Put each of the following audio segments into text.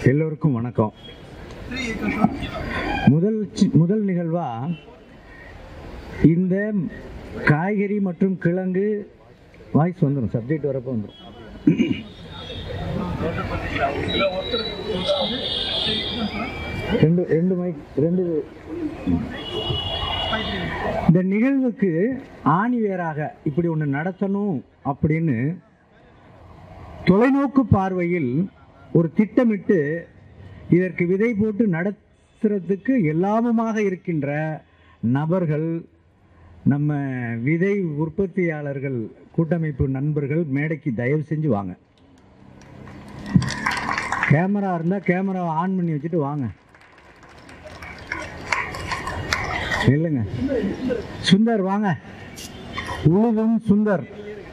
எல்லோருக்கும் வணக்கம் முதல் சி- முதல் நிகழ்வா இந்த காய்கறி மற்றும் கிழங்கு வாய்ஸ் வந்துடும் சப்ஜெக்ட் வரப்போ வந்துடும் ரெண்டு ரெண்டு மைக் ரெண்டு இந்த நிகழ்வுக்கு ஆணிவேராக இப்படி ஒன்று நடத்தணும் அப்படின்னு தொலைநோக்கு பார்வையில் ஒரு திட்டமிட்டு இதற்கு விதை போட்டு நடத்துறதுக்கு எல்லாமுமாக இருக்கின்ற நபர்கள் நம்ம விதை உற்பத்தியாளர்கள் கூட்டமைப்பு நண்பர்கள் மேடைக்கு தயவு செஞ்சு வாங்க கேமரா இருந்தால் கேமராவை ஆன் பண்ணி வச்சுட்டு வாங்க இல்லைங்க சுந்தர் வாங்க உழுதும் சுந்தர்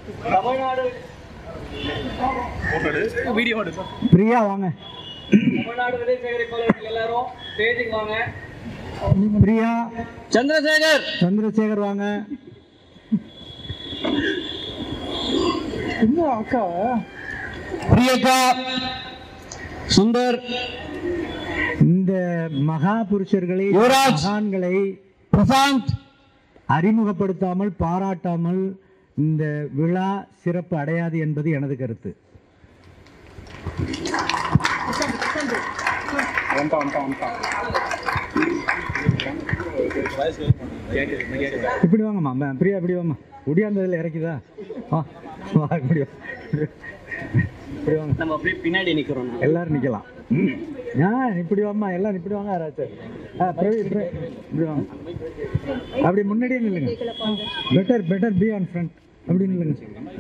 வீடியோ எடு பிரியா வாங்க தமிழ்நாடு விதை சேகரிப்பாளர்கள் எல்லாரும் ஸ்டேஜுக்கு வாங்க பிரியா சந்திரசேகர் சந்திரசேகர் வாங்க அக்கா பிரியக்கா சுந்தர் இந்த மகா புருஷர்களை யுவராஜ். மகான்களை பிரசாந்த் அறிமுகப்படுத்தாமல் பாராட்டாமல் இந்த விழா சிறப்பு அடையாது என்பது எனது கருத்து இப்படி வாங்கம்மா ம- பிரியா இப்படி வாம்மா ஒடியாந்ததில் இறக்குதா வா வா இப்படி வா. இப்படி வாங்க நம்ம அப்படியே பின்னாடி நிக்கிறோம் எல்லாரும் நிக்கலாம் ஆ இப்படி வாம்மா எல்லாரும் இப்படி வாங்க ராஜர் ஆ பிரவி இப்படி இப்படி வாங்க அப்படி முன்னாடியே நில்லுங்க better better be on front அப்படி நில்லுங்க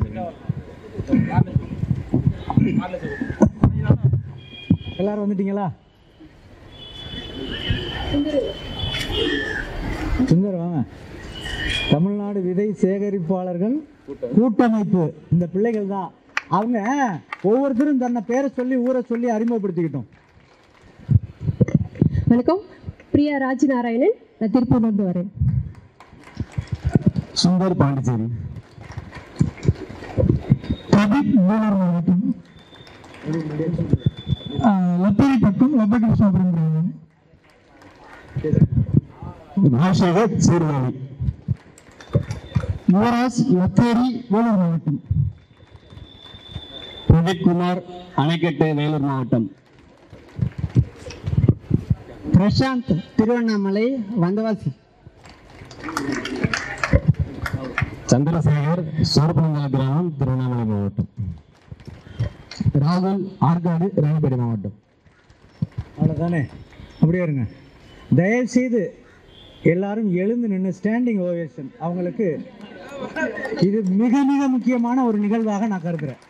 எல்லாரும் வந்துட்டீங்களா சுந்தர் வாங்க தமிழ்நாடு விதை சேகரிப்பாளர்கள் கூட்டமைப்பு இந்த பிள்ளைகள் தான் அவங்க ஒவ்வொருத்தரும் தன்னை பேரை சொல்லி ஊரை சொல்லி அறிமுகப்படுத்திக்கிட்டோம் வணக்கம் பிரியா ராஜ் நாராயணன் நான் திருப்பூர்லேருந்து வரேன் சுந்தர் பாண்டிச்சேரி பிரதீப் வேலூர் மாவட்டம் லப்பேரி பக்கம் லப்பகிருஷ்ணபுரம் கிராமம் ராஜசேகர் சீர்காழி யுவராஜ் லப்பேரி வேலூர் மாவட்டம் பிரதீப் குமார் அணைக்கட்டு வேலூர் மாவட்டம் பிரசாந்த் திருவண்ணாமலை வந்தவாசி சந்திரசேகர் சோர்பனங்கல கிராமம் திருவண்ணாமலை மாவட்டம் ராகுல் ஆற்காடு ராணிப்பேட்டை மாவட்டம் அவ்வளோதானே அப்படியே இருங்க தயவுசெய்து எல்லாரும் எழுந்து நின்று ஸ்டாண்டிங் ஓவேஷன் அவங்களுக்கு இது மிக மிக முக்கியமான ஒரு நிகழ்வாக நான் கருதுறேன்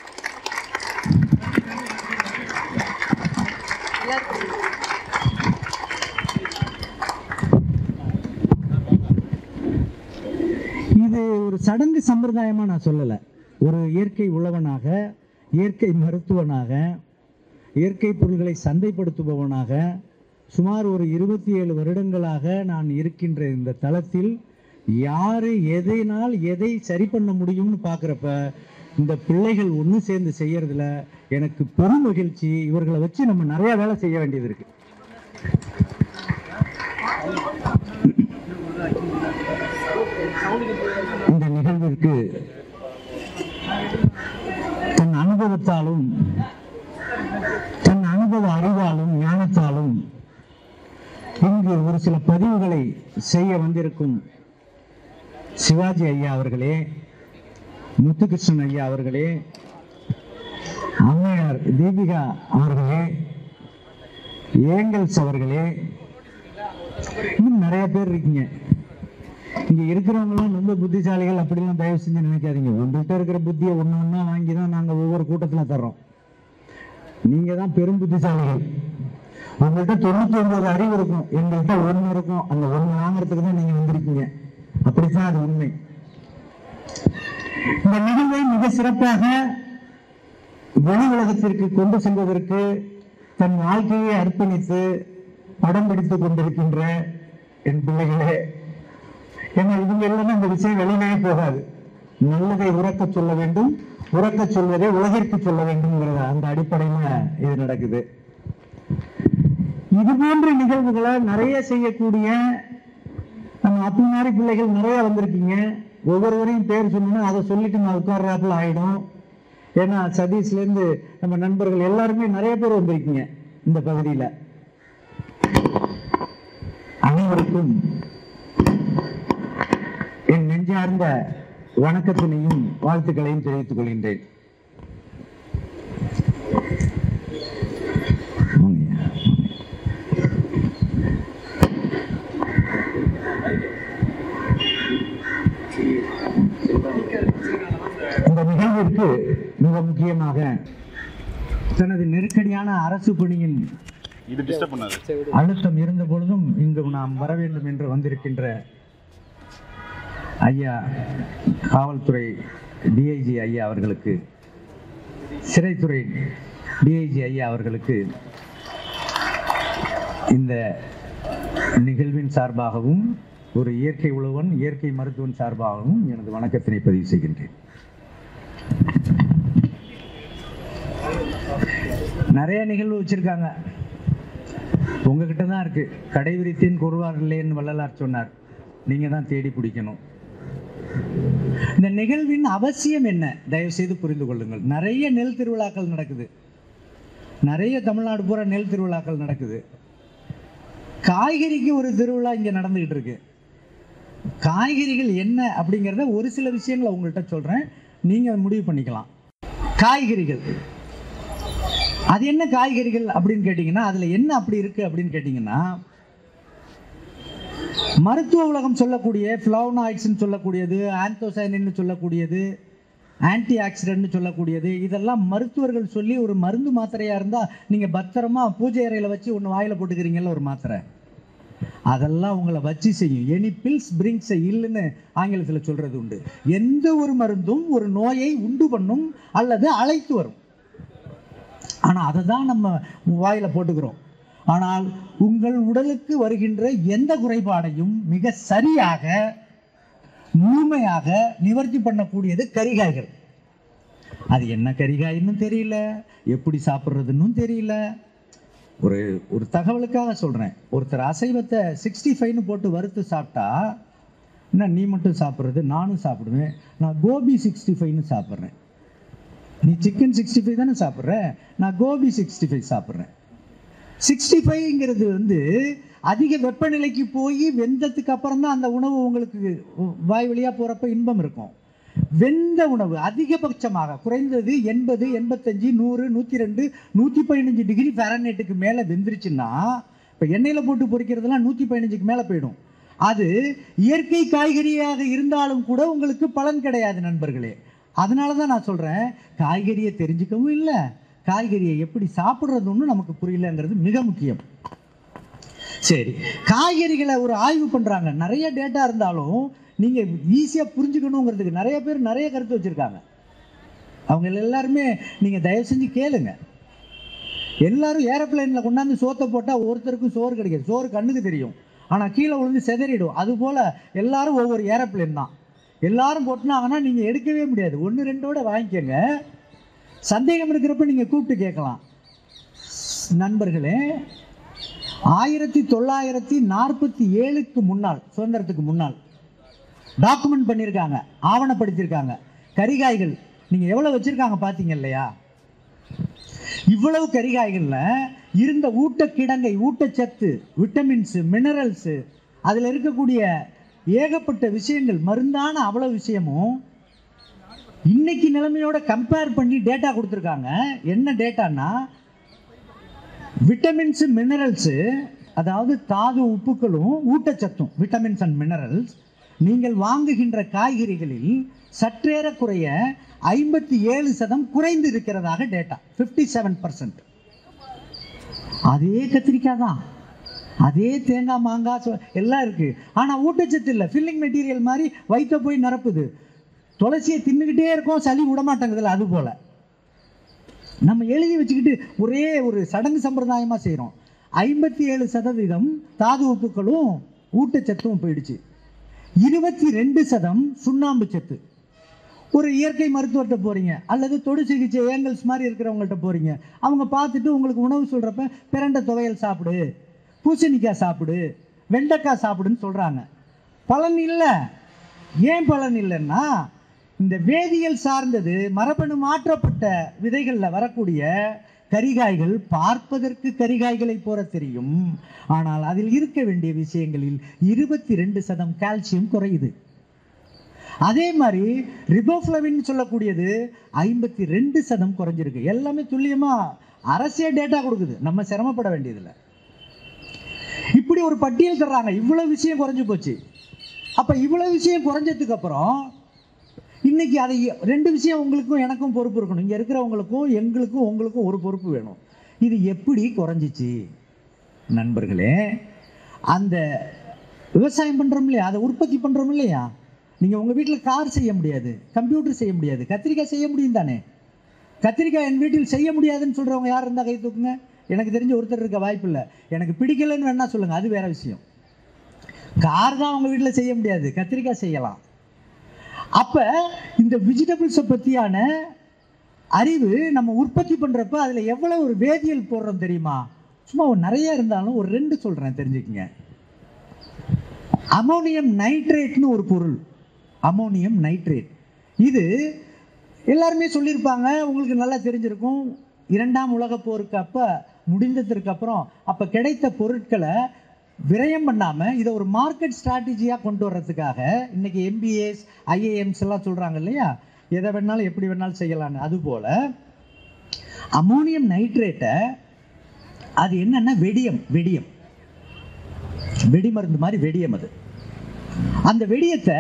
இது ஒரு சடங்கு சம்பிரதாயமாக நான் சொல்லலை ஒரு இயற்கை உழவனாக இயற்கை மருத்துவனாக இயற்கை பொருள்களை சந்தைப்படுத்துபவனாக சுமார் ஒரு இருபத்தி ஏழு வருடங்களாக நான் இருக்கின்ற இந்த தளத்தில் யார் எதைனால் எதை சரி பண்ண முடியும்னு பார்க்குறப்ப இந்த பிள்ளைகள் ஒன்று சேர்ந்து செய்யறதுல எனக்கு பெரும் மகிழ்ச்சி இவர்களை வச்சு நம்ம நிறைய வேலை செய்ய வேண்டியது இருக்கு இந்த நிகழ்விற்கு தன் அனுபவத்தாலும் தன் அனுபவ அறிவாலும் ஞானத்தாலும் இங்கு ஒரு சில பதிவுகளை செய்ய வந்திருக்கும் சிவாஜி ஐயா அவர்களே முத்துகிருஷ்ணன் ஐயா அவர்களே அம்மையார் தீபிகா அவர்களே ஏங்கல்ஸ் அவர்களே இன்னும் நிறைய பேர் இருக்கீங்க இங்க இருக்கிறவங்களாம் ரொம்ப புத்திசாலிகள் அப்படிலாம் தயவு செஞ்சு நினைக்காதீங்க உங்கள்கிட்ட இருக்கிற புத்தியை ஒன்று ஒன்றா வாங்கி தான் நாங்கள் ஒவ்வொரு கூட்டத்தில் தர்றோம் நீங்க தான் பெரும் புத்திசாலிகள் உங்கள்கிட்ட தொண்ணூத்தி ஒன்பது அறிவு இருக்கும் எங்கள்கிட்ட ஒன்று இருக்கும் அந்த ஒன்று வாங்குறதுக்கு தான் நீங்க வந்திருக்கீங்க அப்படித்தான் அது உண்மை இந்த நிகழ்வை மிக சிறப்பாக வெளி உலகத்திற்கு கொண்டு செல்வதற்கு தன் வாழ்க்கையை அர்ப்பணித்து படம் பிடித்துக் கொண்டிருக்கின்ற என் பிள்ளைகளே ஏன்னா இவங்க இல்லைன்னா இந்த விஷயம் வெளியிலே போகாது நல்லதை உறக்க சொல்ல வேண்டும் உறக்க சொல்வதை உலகிற்கு சொல்ல வேண்டும்ங்கிறத அந்த அடிப்படையில இது நடக்குது இது போன்ற நிகழ்வுகளை நிறைய செய்யக்கூடிய நம்ம அத்துமாரி பிள்ளைகள் நிறைய வந்திருக்கீங்க ஒவ்வொருவரையும் பேர் சொன்னோன்னா அதை சொல்லிட்டு நான் உட்கார்றாப்புல ஆயிடும் ஏன்னா சதீஷ்லேருந்து நம்ம நண்பர்கள் எல்லாருமே நிறைய பேர் வந்திருக்கீங்க இந்த பகுதியில் அனைவருக்கும் என் நெஞ்சார்ந்த வணக்கத்தினையும் வாழ்த்துக்களையும் தெரிவித்துக் கொள்கின்றேன் வாங்கய்யா, வாங்க. இந்த நிகழ்விற்கு மிக முக்கியமாக தனது நெருக்கடியான அரசு பணியின் இது டிஸ்டர்ப் பண்ணாது அழுத்தம் இருந்த பொழுதும் இங்கு நாம் வர வேண்டும் என்று வந்திருக்கின்ற ஐயா காவல்துறை டிஐஜி ஐயா அவர்களுக்கு சிறைத்துறை டிஐஜி ஐயா அவர்களுக்கு இந்த நிகழ்வின் சார்பாகவும் ஒரு இயற்கை உழவன் இயற்கை மருத்துவன் சார்பாகவும் எனது வணக்கத்தினை பதிவு செய்கின்றேன் நிறைய நிகழ்வு வச்சிருக்காங்க உங்ககிட்ட தான் இருக்கு கடை விரித்தேன் கூறுவார் இல்லைன்னு வள்ளலார் சொன்னார் நீங்க தான் தேடி பிடிக்கணும் இந்த நிகழ்வின் அவசியம் என்ன தயவு செய்து புரிந்து கொள்ளுங்கள் நிறைய நெல் திருவிழாக்கள் நடக்குது நிறைய தமிழ்நாடு பூரா நெல் திருவிழாக்கள் நடக்குது காய்கறிக்கு ஒரு திருவிழா இங்க நடந்துகிட்டு இருக்கு காய்கறிகள் என்ன அப்படிங்கிறத ஒரு சில விஷயங்களை உங்கள்கிட்ட சொல்றேன் நீங்க முடிவு பண்ணிக்கலாம் காய்கறிகள் அது என்ன காய்கறிகள் அப்படின்னு கேட்டிங்கன்னா அதில் என்ன அப்படி இருக்குது அப்படின்னு கேட்டிங்கன்னா மருத்துவ உலகம் சொல்லக்கூடிய ஃப்ளவனாய்ட்ஸ்னு சொல்லக்கூடியது ஆந்தோசைனின்னு சொல்லக்கூடியது ஆன்டி ஆக்சிடென்ட்னு சொல்லக்கூடியது இதெல்லாம் மருத்துவர்கள் சொல்லி ஒரு மருந்து மாத்திரையாக இருந்தால் நீங்கள் பத்திரமா பூஜை அறையில் வச்சு ஒன்று வாயில் போட்டுக்கிறீங்கல்ல ஒரு மாத்திரை அதெல்லாம் உங்களை வச்சு செய்யும் எனி பில்ஸ் பிரிங்ஸ் இல்லைன்னு ஆங்கிலத்தில் சொல்கிறது உண்டு எந்த ஒரு மருந்தும் ஒரு நோயை உண்டு பண்ணும் அல்லது அழைத்து வரும் ஆனால் அதை தான் நம்ம வாயில் போட்டுக்கிறோம் ஆனால் உங்கள் உடலுக்கு வருகின்ற எந்த குறைபாடையும் மிக சரியாக முழுமையாக நிவர்த்தி பண்ணக்கூடியது கரிகாய்கள் அது என்ன கரிகாயின்னு தெரியல எப்படி சாப்பிட்றதுன்னு தெரியல ஒரு ஒரு தகவலுக்காக சொல்கிறேன் ஒருத்தர் அசைவத்தை சிக்ஸ்டி ஃபைவ்னு போட்டு வறுத்து சாப்பிட்டா என்ன நீ மட்டும் சாப்பிட்றது நானும் சாப்பிடுவேன் நான் கோபி சிக்ஸ்டி ஃபைவ்னு சாப்பிட்றேன் நீ சிக்கன் சிக்ஸ்டி ஃபைவ் தானே சாப்பிட்ற நான் கோபி சிக்ஸ்டி ஃபைவ் சாப்பிட்றேன் சிக்ஸ்டி ஃபைவ்ங்கிறது வந்து அதிக வெப்பநிலைக்கு போய் வெந்ததுக்கு அப்புறம் தான் அந்த உணவு உங்களுக்கு வாய் வழியாக போகிறப்ப இன்பம் இருக்கும் வெந்த உணவு அதிகபட்சமாக குறைந்தது எண்பது எண்பத்தஞ்சு நூறு நூற்றி ரெண்டு நூற்றி பதினஞ்சு டிகிரி ஃபேரனைட்டுக்கு மேலே வெந்துருச்சுன்னா இப்போ எண்ணெயில் போட்டு பொரிக்கிறதுலாம் நூற்றி பதினஞ்சுக்கு மேலே போயிடும் அது இயற்கை காய்கறியாக இருந்தாலும் கூட உங்களுக்கு பலன் கிடையாது நண்பர்களே அதனால தான் நான் சொல்கிறேன் காய்கறியை தெரிஞ்சுக்கவும் இல்லை காய்கறியை எப்படி சாப்பிட்றதுன்னு நமக்கு புரியலங்கிறது மிக முக்கியம் சரி காய்கறிகளை ஒரு ஆய்வு பண்ணுறாங்க நிறைய டேட்டா இருந்தாலும் நீங்கள் ஈஸியாக புரிஞ்சுக்கணுங்கிறதுக்கு நிறைய பேர் நிறைய கருத்து வச்சுருக்காங்க அவங்க எல்லாருமே நீங்கள் தயவு செஞ்சு கேளுங்க எல்லாரும் ஏரோப்ளேனில் கொண்டாந்து சோத்தை போட்டால் ஒருத்தருக்கும் சோறு கிடைக்காது சோறு கண்ணுக்கு தெரியும் ஆனால் கீழே விழுந்து செதறிடும் அதுபோல் எல்லாரும் ஒவ்வொரு ஏரோப்ளேன் தான் எல்லாரும் போட்டுனாங்கன்னா நீங்கள் எடுக்கவே முடியாது ஒன்று ரெண்டோட வாங்கிக்கோங்க சந்தேகம் இருக்கிறப்ப நீங்கள் கூப்பிட்டு கேட்கலாம் நண்பர்களே ஆயிரத்தி தொள்ளாயிரத்தி நாற்பத்தி ஏழுக்கு முன்னால் சுதந்திரத்துக்கு முன்னால் டாக்குமெண்ட் பண்ணியிருக்காங்க ஆவணப்படுத்தியிருக்காங்க கரிகாய்கள் நீங்கள் எவ்வளோ வச்சுருக்காங்க பார்த்தீங்க இல்லையா இவ்வளவு கரிகாய்களில் இருந்த ஊட்டக்கிடங்கை ஊட்டச்சத்து விட்டமின்ஸு மினரல்ஸு அதில் இருக்கக்கூடிய ஏகப்பட்ட விஷயங்கள் மருந்தான அவ்வளோ விஷயமும் இன்னைக்கு நிலைமையோட கம்பேர் பண்ணி டேட்டா கொடுத்துருக்காங்க என்ன டேட்டான்னா விட்டமின்ஸு மினரல்ஸு அதாவது தாது உப்புக்களும் ஊட்டச்சத்தும் விட்டமின்ஸ் அண்ட் மினரல்ஸ் நீங்கள் வாங்குகின்ற காய்கறிகளில் சற்றேறக்குறைய ஐம்பத்தி ஏழு சதம் குறைந்து இருக்கிறதாக டேட்டா ஃபிஃப்டி செவன் பர்சன்ட் அதே கத்திரிக்காய் தான் அதே தேங்காய் மாங்காய் சொ- எல்லாம் இருக்குது ஆனால் ஊட்டச்சத்து இல்லை ஃபில்லிங் மெட்டீரியல் மாதிரி வயிற்ற போய் நிரப்புது துளசியை தின்னுக்கிட்டே இருக்கோம் சளி விடமாட்டேங்குதுல்ல அது போல் நம்ம எழுதி வச்சுக்கிட்டு ஒரே ஒரு சடங்கு சம்பிரதாயமாக செய்கிறோம் ஐம்பத்தி ஏழு சதவீதம் தாது உப்புக்களும் ஊட்டச்சத்தும் போயிடுச்சு இருபத்தி ரெண்டு சதம் சுண்ணாம்பு சத்து ஒரு இயற்கை மருத்துவர்கிட்ட போறீங்க அல்லது தொடு சிகிச்சை ஏங்கல்ஸ் மாதிரி இருக்கிறவங்கள்ட்ட போறீங்க அவங்க பார்த்துட்டு உங்களுக்கு உணவு சொல்றப்ப பிரண்ட துவையல் சாப்பிடு பூசணிக்காய் சாப்பிடு வெண்டைக்காய் சாப்பிடுன்னு சொல்றாங்க பலன் இல்லை ஏன் பலன் இல்லைன்னா இந்த வேதியியல் சார்ந்தது மரபணு மாற்றப்பட்ட விதைகளில் வரக்கூடிய கரிகாய்கள் பார்ப்பதற்கு கரிகாய்களை போல தெரியும் ஆனால் அதில் இருக்க வேண்டிய விஷயங்களில் இருபத்தி ரெண்டு சதம் கால்சியம் குறையுது அதே மாதிரி ரிபோஃப்ளவின் சொல்லக்கூடியது ஐம்பத்தி ரெண்டு சதம் குறைஞ்சிருக்கு எல்லாமே துல்லியமா அரசே டேட்டா கொடுக்குது நம்ம சிரமப்பட வேண்டியதில்லை இப்படி ஒரு பட்டியல் தர்றாங்க இவ்வளவு விஷயம் குறைஞ்சு போச்சு அப்ப இவ்வளவு விஷயம் குறைஞ்சதுக்கு அப்புறம் இன்னைக்கு அதை ரெண்டு விஷயம் உங்களுக்கும் எனக்கும் பொறுப்பு இருக்கணும் இங்க இருக்கிறவங்களுக்கும் எங்களுக்கும் உங்களுக்கும் ஒரு பொறுப்பு வேணும் இது எப்படி குறைஞ்சிச்சு நண்பர்களே அந்த விவசாயம் பண்றோம் இல்லையா அதை உற்பத்தி பண்றோம் இல்லையா நீங்க உங்க வீட்டில் கார் செய்ய முடியாது கம்ப்யூட்டர் செய்ய முடியாது கத்திரிக்காய் செய்ய முடியும் தானே கத்திரிக்காய் என் வீட்டில் செய்ய முடியாதுன்னு சொல்றவங்க யார் இருந்தால் கை தூக்குங்க எனக்கு தெரிஞ்ச ஒருத்தர் இருக்க வாய்ப்பு இல்லை எனக்கு பிடிக்கலன்னு வேணா சொல்லுங்க அது வேற விஷயம் கார் தான் உங்க வீட்டில் செய்ய முடியாது கத்திரிக்காய் செய்யலாம் அப்ப இந்த வெஜிடபிள்ஸை பத்தியான அறிவு நம்ம உற்பத்தி பண்றப்ப அதுல எவ்வளவு ஒரு வேதியியல் போடுறோம் தெரியுமா சும்மா ஒரு நிறைய இருந்தாலும் ஒரு ரெண்டு சொல்றேன் தெரிஞ்சுக்கங்க அமோனியம் நைட்ரேட்னு ஒரு பொருள் அமோனியம் நைட்ரேட் இது எல்லாருமே சொல்லியிருப்பாங்க உங்களுக்கு நல்லா தெரிஞ்சிருக்கும் இரண்டாம் உலகப் போருக்கு அப்போ முடிந்ததற்கு அப்புறம் அப்போ கிடைத்த பொருட்களை விரயம் பண்ணாமல் இதை ஒரு மார்க்கெட் ஸ்ட்ராட்டஜியாக கொண்டு வர்றதுக்காக இன்னைக்கு எம்பிஏஸ் ஐஏஎம்ஸ் எல்லாம் சொல்கிறாங்க இல்லையா எதை வேணாலும் எப்படி வேணாலும் செய்யலான்னு அதுபோல் அமோனியம் நைட்ரேட்டை அது என்னன்னா வெடியம் வெடியம் வெடிமருந்து மாதிரி வெடியம் அது அந்த வெடியத்தை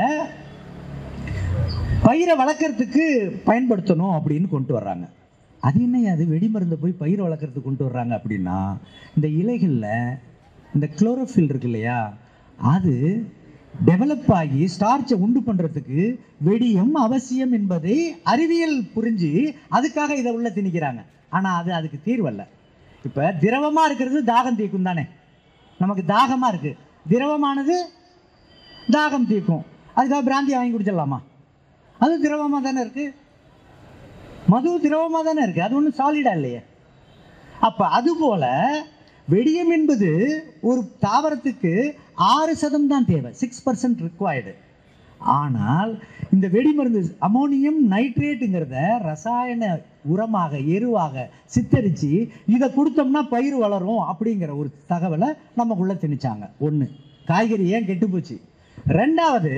பயிரை வளர்க்கறதுக்கு பயன்படுத்தணும் அப்படின்னு கொண்டு வர்றாங்க அது என்ன அது வெடிமருந்தை போய் பயிரை வளர்க்கறதுக்கு கொண்டு வர்றாங்க அப்படின்னா இந்த இலைகளில் இந்த குளோரோஃபில் இருக்கு இல்லையா அது டெவலப் ஆகி ஸ்டார்ச்சை உண்டு பண்ணுறதுக்கு வெடியும் அவசியம் என்பதை அறிவியல் புரிஞ்சு அதுக்காக இதை உள்ள திணிக்கிறாங்க ஆனால் அது அதுக்கு தீர்வல்ல இப்போ திரவமாக இருக்கிறது தாகம் தீர்க்கும் தானே நமக்கு தாகமாக இருக்குது திரவமானது தாகம் தீர்க்கும் அதுக்காக பிராந்தி வாங்கி குடிச்சிடலாமா அது திரவமாக தானே இருக்கு மது திரவமாக தானே இருக்கு அது ஒன்றும் சாலிடா இல்லையே அப்போ அதுபோல வெடியம் என்பது ஒரு தாவரத்துக்கு ஆறு சதம் தான் தேவை சிக்ஸ் பர்சன்ட் ரிக்வயர்டு ஆனால் இந்த வெடிமருந்து அமோனியம் நைட்ரேட்டுங்கிறத ரசாயன உரமாக எருவாக சித்தரித்து இதை கொடுத்தோம்னா பயிர் வளரும் அப்படிங்கிற ஒரு தகவலை நமக்குள்ள திணிச்சாங்க ஒன்று காய்கறி ஏன் கெட்டு போச்சு ரெண்டாவது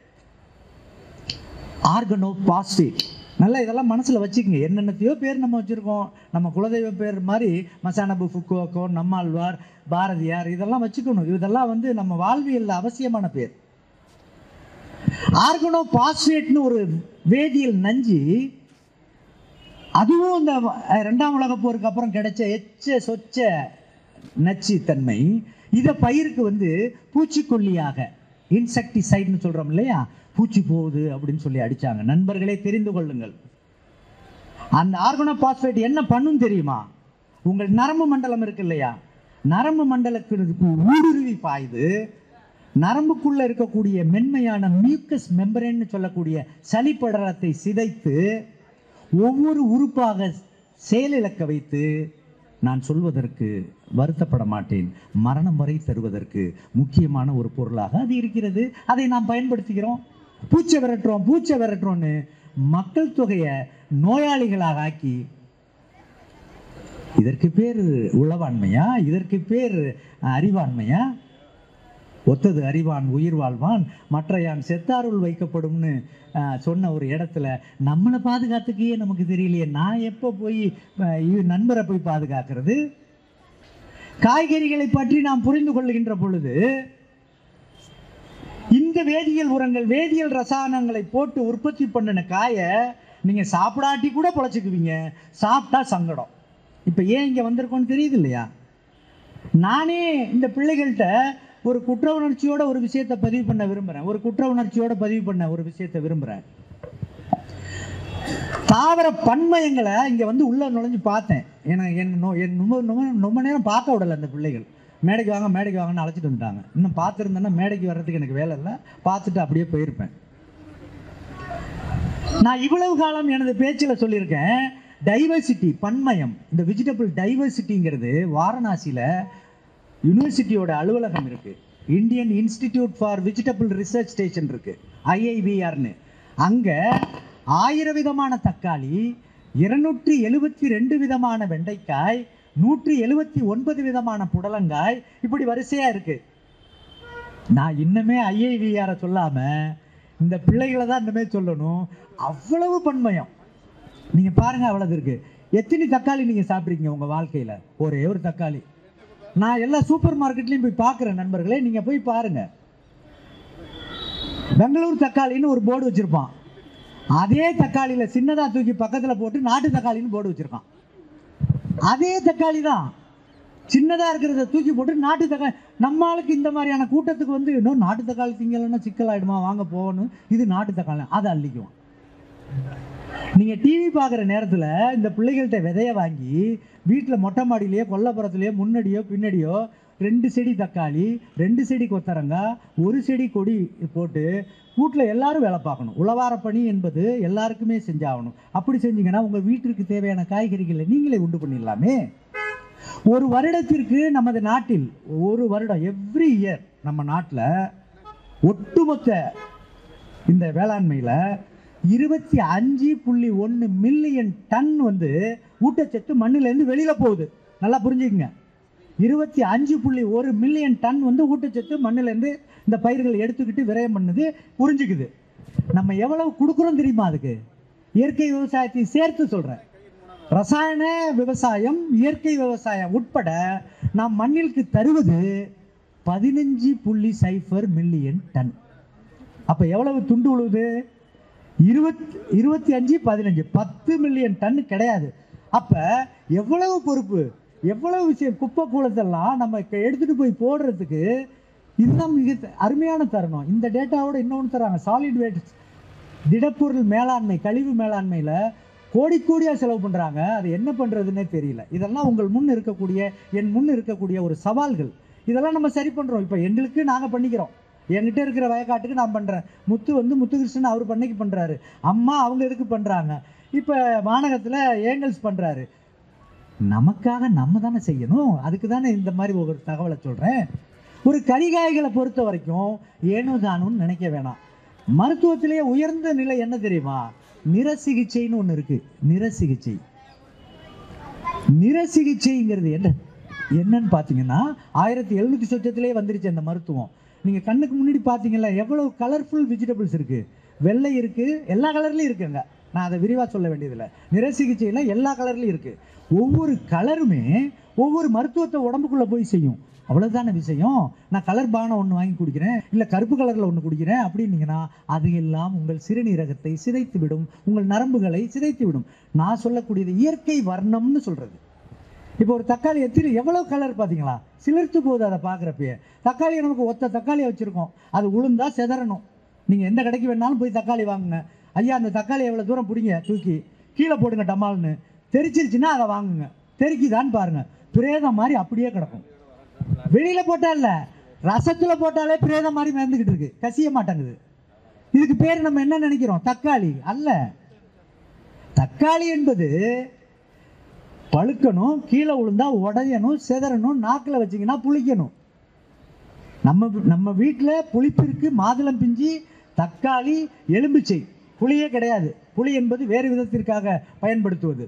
ஆர்கனோ பாஸ்டேட் நல்லா இதெல்லாம் மனசில் வச்சுக்கோங்க என்னென்னத்தையோ பேர் நம்ம வச்சுருக்கோம் நம்ம குலதெய்வ பேர் மாதிரி மசானபு ஃபுக்குவக்கோ நம்மாழ்வார் பாரதியார் இதெல்லாம் வச்சுக்கணும் இதெல்லாம் வந்து நம்ம வாழ்வியலில் அவசியமான பேர் ஆர்கனோ பாஸ்பேட்னு ஒரு வேதியியல் நஞ்சு அதுவும் இந்த அஹ், ரெண்டாம் உலகப் போருக்கு அப்புறம் கிடைச்ச எச்ச சொச்ச நச்சு தன்மை இதை பயிருக்கு வந்து பூச்சிக்கொல்லியாக இன்செக்டிசைட்னு சொல்றோம் இல்லையா பூச்சி போகுது அப்படின்னு சொல்லி அடிச்சாங்க நண்பர்களே தெரிந்து கொள்ளுங்கள் அந்த ஆர்கனோ பாஸ்பேட் என்ன பண்ணும் தெரியுமா உங்கள் நரம்பு மண்டலம் இருக்கு இல்லையா நரம்பு மண்டலத்திற்கு ஊடுருவி பாய்து நரம்புக்குள்ள இருக்கக்கூடிய மென்மையான மியூக்கஸ் மெம்பரேன்னு சொல்லக்கூடிய சளிப்படலத்தை சிதைத்து ஒவ்வொரு உறுப்பாக செயலிழக்க வைத்து நான் சொல்வதற்கு வருத்தப்பட மாட்டேன் மரணம் வரை தருவதற்கு முக்கியமான ஒரு பொருளாக அது இருக்கிறது அதை நாம் பயன்படுத்துகிறோம் பூச்சை விரட்டுறோம் பூச்சை விரட்டுறோன்னு மக்கள் தொகையை நோயாளிகளாக ஆக்கி இதற்கு பேர் உளவாண்மையா இதற்கு பேர் அறிவாண்மையா ஒத்தது அறிவான் உயிர் வாழ்வான் மற்றையான் செத்தாருள் வைக்கப்படும்னு அஹ், சொன்ன ஒரு இடத்துல நம்மளை பாதுகாத்துக்கே நமக்கு தெரியலையே நான் எப்போ போய் அஹ், இ- நண்பரை போய் பாதுகாக்கிறது காய்கறிகளை பற்றி நாம் புரிந்து கொள்கின்ற பொழுது இந்த வேதியியல் உரங்கள் வேதியியல் ரசாயனங்களை போட்டு உற்பத்தி பண்ணின காயை நீங்கள் சாப்பிடாட்டி கூட பொழைச்சிக்குவீங்க சாப்பிட்டா சங்கடம் இப்போ ஏன் இங்கே வந்திருக்கோன்னு தெரியுது இல்லையா நானே இந்த பிள்ளைகள்கிட்ட ஒரு குற்ற உணர்ச்சியோட ஒரு விஷயத்தை பதிவு பண்ண விரும்புகிறேன் ஒரு குற்ற உணர்ச்சியோட பதிவு பண்ண ஒரு விஷயத்தை விரும்புகிறேன் தாவர பன்மயங்களை இங்கே வந்து உள்ள நுழைஞ்சு பார்த்தேன் ஏன்னா என் நொ- என் ரொம்ப ரொம்ப ரொம்ப நேரம் பார்க்க விடல அந்த பிள்ளைகள் மேடைக்கு வாங்க மேடைக்கு வாங்கன்னு அழைச்சிட்டு வந்துட்டாங்க இன்னும் பார்த்துருந்தேன்னா மேடைக்கு வர்றதுக்கு எனக்கு வேலை இல்லை பார்த்துட்டு அப்படியே போயிருப்பேன் நான் இவ்வளவு காலம் எனது பேச்சில் சொல்லியிருக்கேன் டைவர்சிட்டி பன்மயம் இந்த வெஜிடபிள் டைவர்சிட்டிங்கிறது வாரணாசியில் யூனிவர்சிட்டியோட அலுவலகம் இருக்கு Indian Institute for Vegetable Research station இருக்கு ஐஐவிஆர்னு அங்கே ஆயிரம் விதமான தக்காளி இருநூற்றி எழுபத்தி ரெண்டு விதமான வெண்டைக்காய் நூற்றி எழுபத்தி ஒன்பது விதமான புடலங்காய் இப்படி வரிசையா இருக்கு நான் இன்னுமே ஐஐவிஆரை சொல்லாம இந்த பிள்ளைகளை தான் இன்னுமே சொல்லணும் அவ்வளவு பன்மயம் நீங்க பாருங்க அவ்வளவு இருக்கு எத்தனை தக்காளி நீங்க சாப்பிட்றீங்க உங்க வாழ்க்கையில ஒரே ஒரு தக்காளி நான் எல்லா சூப்பர் மார்க்கெட்லயும் போய் பார்க்குறேன் நண்பர்களே நீங்க போய் பாருங்க பெங்களூர் தக்காளின்னு ஒரு போர்டு வச்சிருப்பான் அதே தக்காளியில சின்னதா தூக்கி பக்கத்துல போட்டு நாட்டு தக்காளின்னு போர்டு வச்சிருக்கான் அதே தக்காளி தான் சின்னதா இருக்கிறத தூக்கி போட்டு நாட்டு தக்காளி நம்ம ஆளுக்கு இந்த மாதிரியான கூட்டத்துக்கு வந்து இன்னும் நாட்டு தக்காளி திங்கலைன்னா சிக்கலாயிடுமா வாங்க போகணும் இது நாட்டு தக்காளி அதை அள்ளிக்குவோம் நீங்க டிவி பார்க்குற நேரத்துல இந்த பிள்ளைகள்கிட்ட விதைய வாங்கி வீட்டில் மொட்டை மாடியிலேயோ கொல்லப்புறத்துலேயோ முன்னாடியோ பின்னாடியோ ரெண்டு செடி தக்காளி ரெண்டு செடி கொத்தரங்காய் ஒரு செடி கொடி போட்டு வீட்டில் எல்லாரும் வேலை பார்க்கணும் உழவார பணி என்பது எல்லாருக்குமே செஞ்சாகணும் அப்படி செஞ்சீங்கன்னா உங்கள் வீட்டிற்கு தேவையான காய்கறிகளை நீங்களே உண்டு பண்ணிடலாமே ஒரு வருடத்திற்கு நமது நாட்டில் ஒரு வருடம் எவ்ரி இயர் நம்ம நாட்டில் ஒட்டுமொத்த இந்த வேளாண்மையில் இருபத்தி அஞ்சு புள்ளி ஒன்று மில்லியன் டன் வந்து ஊட்டச்சத்து மண்ணிலேருந்து வெளியில் போகுது நல்லா புரிஞ்சுக்கங்க இருபத்தி அஞ்சு புள்ளி ஒரு மில்லியன் டன் வந்து ஊட்டச்சத்து மண்ணிலேருந்து இந்த பயிர்கள் எடுத்துக்கிட்டு விரயம் பண்ணுது புரிஞ்சுக்குது நம்ம எவ்வளவு கொடுக்குறோம் தெரியுமா அதுக்கு இயற்கை விவசாயத்தை சேர்த்து சொல்கிறேன் ரசாயன விவசாயம் இயற்கை விவசாயம் உட்பட நாம் மண்ணிற்கு தருவது பதினஞ்சு புள்ளி சைஃபர் மில்லியன் டன் அப்போ எவ்வளவு துண்டு உழுவுது இருபத் இருபத்தி அஞ்சு பதினஞ்சு பத்து மில்லியன் டன் கிடையாது அப்போ எவ்வளவு பொறுப்பு எவ்வளவு விஷயம் குப்பை கூலத்தெல்லாம் நம்ம க- எடுத்துட்டு போய் போடுறதுக்கு இதுதான் மிக த- அருமையான தருணம் இந்த டேட்டாவோட இன்னொன்று தராங்க சாலிட் வேஸ்ட் திடப்பொருள் மேலாண்மை கழிவு மேலாண்மையில் கோடி கோடியாக செலவு பண்ணுறாங்க அது என்ன பண்ணுறதுன்னே தெரியல இதெல்லாம் உங்கள் முன் இருக்கக்கூடிய என் முன் இருக்கக்கூடிய ஒரு சவால்கள் இதெல்லாம் நம்ம சரி பண்ணுறோம் இப்போ எங்களுக்கு நாங்கள் பண்ணிக்கிறோம் என்கிட்ட இருக்கிற வயக்காட்டுக்கு நான் பண்ணுறேன் முத்து வந்து முத்துகிருஷ்ணன் அவர் பண்ணைக்கு பண்ணுறாரு அம்மா அவங்க இதுக்கு பண்ணுறாங்க இப்போ வானகத்தில் ஏங்கல்ஸ் பண்ணுறாரு நமக்காக நம்ம தானே செய்யணும் அதுக்கு தானே இந்த மாதிரி ஒரு தகவலை சொல்கிறேன் ஒரு கரிகாய்களை பொறுத்த வரைக்கும் ஏனோ தானுன்னு நினைக்க வேணாம் மருத்துவத்திலேயே உயர்ந்த நிலை என்ன தெரியுமா நிற சிகிச்சைன்னு ஒன்று இருக்கு நிற சிகிச்சை நிற சிகிச்சைங்கிறது என்ன என்னன்னு பார்த்தீங்கன்னா ஆயிரத்தி எழுநூற்றி சொச்சத்திலே வந்துருச்சு அந்த மருத்துவம் நீங்கள் கண்ணுக்கு முன்னாடி பார்த்தீங்கல்ல எவ்வளவு கலர்ஃபுல் வெஜிடபிள்ஸ் இருக்குது வெள்ளை இருக்குது எல்லா கலர்லேயும் இருக்குங்க நான் அதை விரிவாக சொல்ல வேண்டியதில்லை நிற சிகிச்சையில் எல்லா கலர்லேயும் இருக்குது ஒவ்வொரு கலருமே ஒவ்வொரு மருத்துவத்தை உடம்புக்குள்ளே போய் செய்யும் அவ்வளோதான விஷயம் நான் கலர் பானம் ஒன்று வாங்கி குடிக்கிறேன் இல்லை கருப்பு கலரில் ஒன்று குடிக்கிறேன் அப்படின்னீங்கன்னா அது எல்லாம் உங்கள் சிறுநீரகத்தை சிதைத்து விடும் உங்கள் நரம்புகளை சிதைத்து விடும் நான் சொல்லக்கூடியது இயற்கை வர்ணம்னு சொல்கிறது இப்போ ஒரு தக்காளி எத்தனை எவ்வளோ கலர் பார்த்தீங்களா சிலிர்த்து போகுது அதை பார்க்குறப்பயே தக்காளியை நமக்கு ஒத்த தக்காளியை வச்சுருக்கோம் அது உளுந்தா செதறணும் நீங்கள் எந்த கடைக்கு வேணாலும் போய் தக்காளி வாங்குங்க ஐயா அந்த தக்காளி எவ்வளோ தூரம் பிடிங்க தூக்கி கீழே போடுங்க டமால்னு தெரிச்சிருச்சுன்னா அதை வாங்குங்க தெரிக்குதான்னு பாருங்க பிரேதம் மாதிரி அப்படியே கிடக்கும் வெளியில் போட்டால் இல்லை ரசத்தில் போட்டாலே பிரேதம் மாதிரி மிதந்துக்கிட்டு இருக்கு கசிய மாட்டேங்குது இதுக்கு பேர் நம்ம என்ன நினைக்கிறோம் தக்காளி அல்ல தக்காளி என்பது பழுக்கணும் கீழே விழுந்தா உடையணும் செதறணும் நாக்கில் வச்சிங்கன்னா புளிக்கணும் நம்ம நம்ம வீட்டில் புளிப்பிற்கு மாதுளம் பிஞ்சி தக்காளி எலும்பிச்சை புளியே கிடையாது புளி என்பது வேறு விதத்திற்காக பயன்படுத்துவது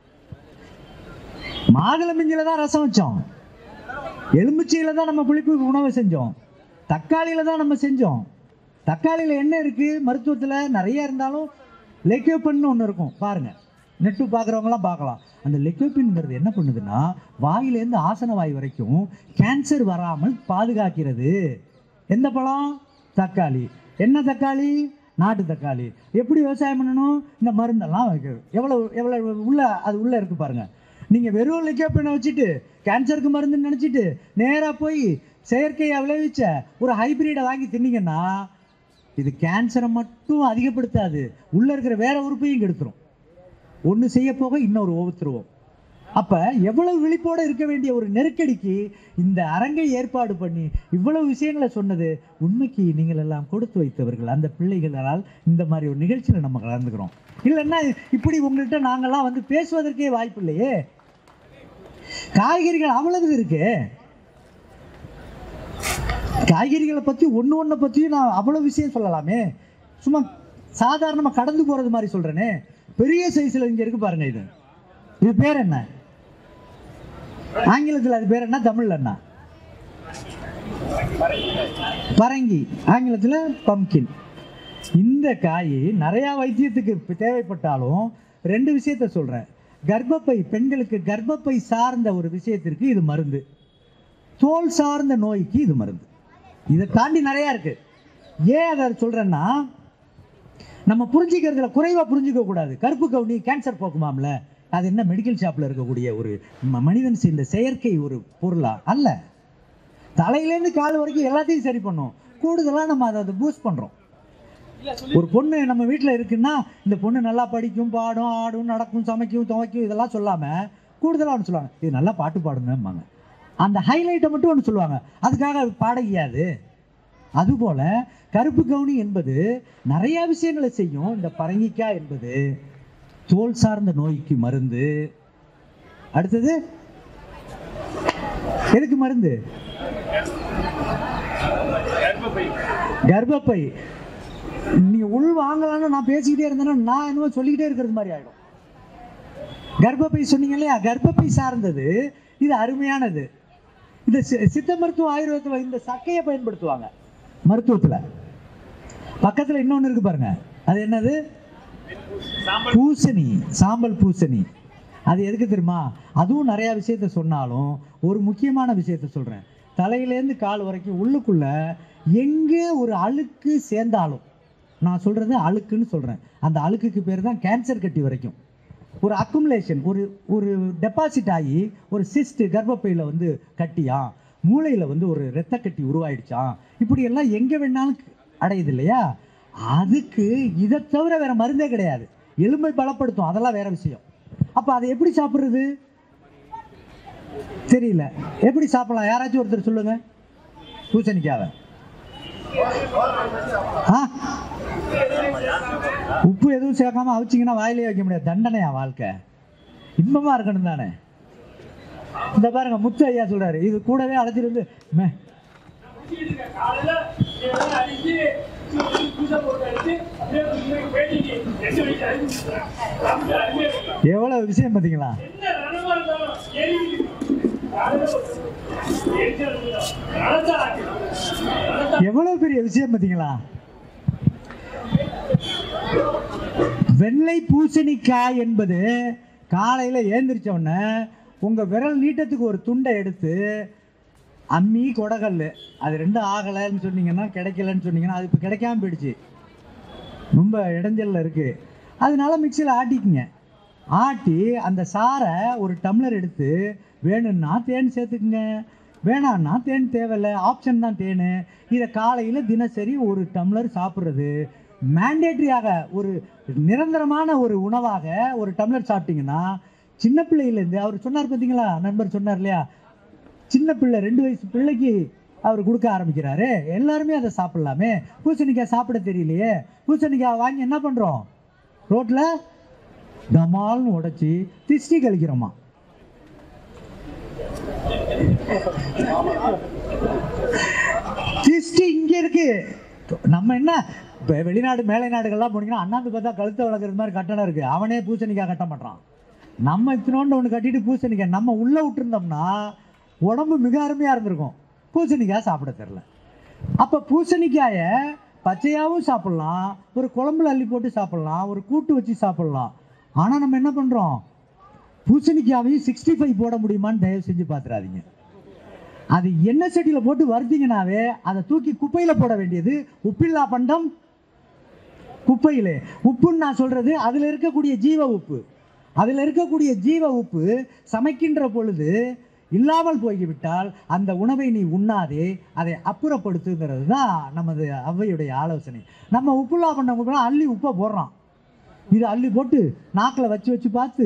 மாதுளம் பிஞ்சில தான் ரசம் வச்சோம் எலுமிச்சையில் தான் நம்ம புளிப்பு உணவு செஞ்சோம் தக்காளியில் தான் நம்ம செஞ்சோம் தக்காளியில் என்ன இருக்குது மருத்துவத்தில் நிறைய இருந்தாலும் லெக்யோப்பன் ஒன்று இருக்கும் பாருங்கள் நெட்டு பார்க்குறவங்களாம் பார்க்கலாம் அந்த லெக்யோப்பின்ங்கிறது என்ன பண்ணுதுன்னா வாயிலேருந்து ஆசன வாய் வரைக்கும் கேன்சர் வராமல் பாதுகாக்கிறது எந்த பழம் தக்காளி என்ன தக்காளி நாட்டு தக்காளி எப்படி விவசாயம் பண்ணணும் இந்த மருந்தெல்லாம் வைக்கிறது எவ்வளோ எவ்வளோ உள்ள அது உள்ளே இருக்கு பாருங்க நீங்கள் வெறும் லிக்கோப்பினை வச்சுட்டு கேன்சருக்கு மருந்துன்னு நினச்சிட்டு நேராக போய் செயற்கையாக விளைவிச்ச ஒரு ஹைபிரிடை வாங்கி தின்னீங்கன்னா இது கேன்சரை மட்டும் அதிகப்படுத்தாது உள்ளே இருக்கிற வேற உறுப்பையும் கெடுத்துரும் ஒன்று செய்ய போக இன்னொரு ஒவ்வொருத்தருவோம் அப்ப எவ்வளவு விழிப்போட இருக்க வேண்டிய ஒரு நெருக்கடிக்கு இந்த அரங்கை ஏற்பாடு பண்ணி இவ்வளவு விஷயங்களை சொன்னது உண்மைக்கு நீங்கள் எல்லாம் கொடுத்து வைத்தவர்கள் அந்த பிள்ளைகளால் இந்த மாதிரி ஒரு நிகழ்ச்சியில் நம்ம கலந்துக்கிறோம் இல்லைன்னா இப்படி உங்கள்கிட்ட நாங்கெல்லாம் வந்து பேசுவதற்கே வாய்ப்பு இல்லையே காய்கறிகள் அவ்வளவு இருக்கு காய்கறிகளை பற்றி ஒன்று ஒன்றை பற்றியும் நான் அவ்வளோ விஷயம் சொல்லலாமே சும்மா சாதாரணமாக கடந்து போகிறது மாதிரி சொல்கிறேனே பெரிய சைஸில் இங்கே இருக்கு பாருங்க இது இது பேர் என்ன ஆங்கிலத்தில் அது பேர் என்ன தமிழ்ல என்ன பரங்கி ஆங்கிலத்தில் பம்கின் இந்த காய் நிறையா வைத்தியத்துக்கு இப்ப தேவைப்பட்டாலும் ரெண்டு விஷயத்த சொல்கிறேன் கர்ப்பப்பை பெண்களுக்கு கர்ப்பப்பை சார்ந்த ஒரு விஷயத்திற்கு இது மருந்து தோல் சார்ந்த நோய்க்கு இது மருந்து இதை தாண்டி நிறையா இருக்கு ஏன் அதை சொல்கிறேன்னா நம்ம புரிஞ்சுக்கிறதுல குறைவாக புரிஞ்சுக்க கூடாது கருப்பு கவுனி கேன்சர் போக்குமாம்ல அது என்ன மெடிக்கல் ஷாப்பில் இருக்கக்கூடிய ஒரு ம- மனிதன் செய்த செயற்கை ஒரு பொருளா அல்ல தலையிலேருந்து கால் வரைக்கும் எல்லாத்தையும் சரி பண்ணும் கூடுதலாக நம்ம அதை அதை பூஸ்ட் பண்ணுறோம் ஒரு பொண்ணு நம்ம வீட்டில் இருக்குன்னா இந்த பொண்ணு நல்லா படிக்கும் பாடும் ஆடும் நடக்கும் சமைக்கும் துவைக்கும் இதெல்லாம் சொல்லாமல் கூடுதலாக ஒன்று சொல்லுவாங்க இது நல்லா பாட்டு பாடுங்கம்பாங்க அந்த ஹைலைட்டை மட்டும் ஒன்று சொல்லுவாங்க அதுக்காக அது பாடகியாது அதுபோல கருப்பு கவுனி என்பது நிறைய விஷயங்களை செய்யும் இந்த பரங்கிக்காய் என்பது தோல் சார்ந்த நோய்க்கு மருந்து அடுத்தது எதுக்கு மருந்து கர்ப்பப்பை நீங்க உள் வாங்கலாம்னு நான் பேசிக்கிட்டே இருந்தேன்னா நான் என்னவோ சொல்லிக்கிட்டே இருக்கிறது மாதிரி ஆயிடும் கர்ப்பப்பை சொன்னீங்க இல்லையா கர்ப்பப்பை சார்ந்தது இது அருமையானது இந்த சி- சித்த மருத்துவ ஆயுர்வேதத்தில் இந்த சக்கையை பயன்படுத்துவாங்க மருத்துவத்தில் பக்கத்தில் இன்னொன்று இருக்கு பாருங்க அது என்னது பூசணி சாம்பல் பூசணி அது எதுக்கு தெரியுமா அதுவும் நிறையா விஷயத்த சொன்னாலும் ஒரு முக்கியமான விஷயத்த சொல்கிறேன் தலையிலேருந்து கால் வரைக்கும் உள்ளுக்குள்ள எங்கே ஒரு அழுக்கு சேர்ந்தாலும் நான் சொல்கிறது அழுக்குன்னு சொல்கிறேன் அந்த அழுக்குக்கு பேர் தான் கேன்சர் கட்டி வரைக்கும் ஒரு அக்குமுலேஷன் ஒரு ஒரு டெபாசிட் ஆகி ஒரு சிஸ்ட் கர்ப்பப்பையில் வந்து கட்டியா மூளையில் வந்து ஒரு இரத்த கட்டி உருவாயிடுச்சான் இப்படி எல்லாம் எங்கே வேணாலும் அடையுது இல்லையா அதுக்கு இதை தவிர வேற மருந்தே கிடையாது எலும்பை பலப்படுத்தும் அதெல்லாம் வேற விஷயம் அப்போ அதை எப்படி சாப்பிட்றது தெரியல எப்படி சாப்பிடலாம் யாராச்சும் ஒருத்தர் சொல்லுங்க பூசணிக்காவை ஆ உப்பு எதுவும் சேர்க்காம அவிச்சிங்கன்னா வாயிலே வைக்க முடியாது தண்டனையா வாழ்க்கை இன்பமா இருக்கணும் தானே இந்த பாருங்க முத்து ஐயா சொல்றாரு இது கூடவே அழைச்சிட்டு வந்து மே காலையில இதெல்லாம் அடிச்சு பூஜை போட்டு அடிச்சு அப்படியே போய் பேட்டிக்கு எட்டு மணிக்கு அடிச்சு ரொம்ப அருமையா இருக்கும். எவ்வளவு விஷயம் பார்த்தீங்களா என்ன ரணமா இருந்தாலும் எரியுது. காலையில ஒரு எரிச்சல் இருந்தாலும் ரணத்தா ஆக்கணும். எவ்வளவு பெரிய விஷயம் பார்த்தீங்களா வெள்ளை பூசணிக்காய் என்பது காலையில் ஏந்திரிச்ச உடனே உங்கள் விரல் நீட்டத்துக்கு ஒரு துண்டை எடுத்து அம்மி கொடகல் அது ரெண்டும் ஆகலைன்னு சொன்னீங்கன்னா கிடைக்கலன்னு சொன்னீங்கன்னா அது இப்போ கிடைக்காம போயிடுச்சு ரொம்ப இடைஞ்சல்ல இருக்குது அதனால மிக்சியில் ஆட்டிக்குங்க ஆட்டி அந்த சாறை ஒரு டம்ளர் எடுத்து வேணும்னா தேன் சேர்த்துக்குங்க வேணான்னா தேன் தேவையில்லை ஆப்ஷன் தான் தேன் இதை காலையில் தினசரி ஒரு டம்ளர் சாப்பிட்றது மேண்டேட்ரியாக ஒரு நிரந்தரமான ஒரு உணவாக ஒரு டம்ளர் சாப்பிட்டீங்கன்னா சின்ன பிள்ளையிலேருந்து அவர் சொன்னார் பார்த்தீங்களா நண்பர் சொன்னார் இல்லையா சின்ன பிள்ளை ரெண்டு வயசு பிள்ளைக்கு அவர் கொடுக்க ஆரம்பிக்கிறாரு எல்லாருமே அதை சாப்பிடலாமே பூசணிக்காய் சாப்பிட தெரியலையே பூசணிக்காய் வாங்கி என்ன பண்ணுறோம் ரோட்டில் டமால்னு உடைச்சி திஷ்டி கழிக்கிறோமா திஷ்டி இங்கே இருக்கு நம்ம என்ன இப்போ வெளிநாடு மேலை நாடுகள்லாம் போனீங்கன்னா அண்ணாந்து பார்த்தா கழுத்தை வளர்க்குறது மாதிரி கட்டடம் இருக்கு அவனே பூசணிக்காய் கட்ட மாட்டான் நம்ம இத்தினோண்டு ஒன்று கட்டிட்டு பூசணிக்காய் நம்ம உள்ளே விட்டுருந்தோம்னா உடம்பு மிக அருமையாக இருந்திருக்கும் பூசணிக்காய் சாப்பிட தெரில அப்போ பூசணிக்காயை பச்சையாகவும் சாப்பிட்லாம் ஒரு குழம்புல அள்ளி போட்டு சாப்பிட்லாம் ஒரு கூட்டு வச்சு சாப்பிட்லாம் ஆனால் நம்ம என்ன பண்ணுறோம் பூசணிக்காவையும் சிக்ஸ்டி ஃபைவ் போட முடியுமான்னு தயவு செஞ்சு பார்த்துறாதீங்க அது எண்ணெய் சட்டியில் போட்டு வறுத்தீங்கனாவே அதை தூக்கி குப்பையில் போட வேண்டியது உப்பில்லா பண்டம் குப்பையிலே உப்புன்னு நான் சொல்றது அதில் இருக்கக்கூடிய ஜீவ உப்பு அதில் இருக்கக்கூடிய ஜீவ உப்பு சமைக்கின்ற பொழுது இல்லாமல் போய்விட்டால் அந்த உணவை நீ உண்ணாதே அதை அப்புறப்படுத்துங்கிறது தான் நமது அவ்வையுடைய ஆலோசனை நம்ம உப்புலா பண்ணவங்க அள்ளி உப்பை போடுறோம் இது அள்ளி போட்டு நாக்கில் வச்சு வச்சு பார்த்து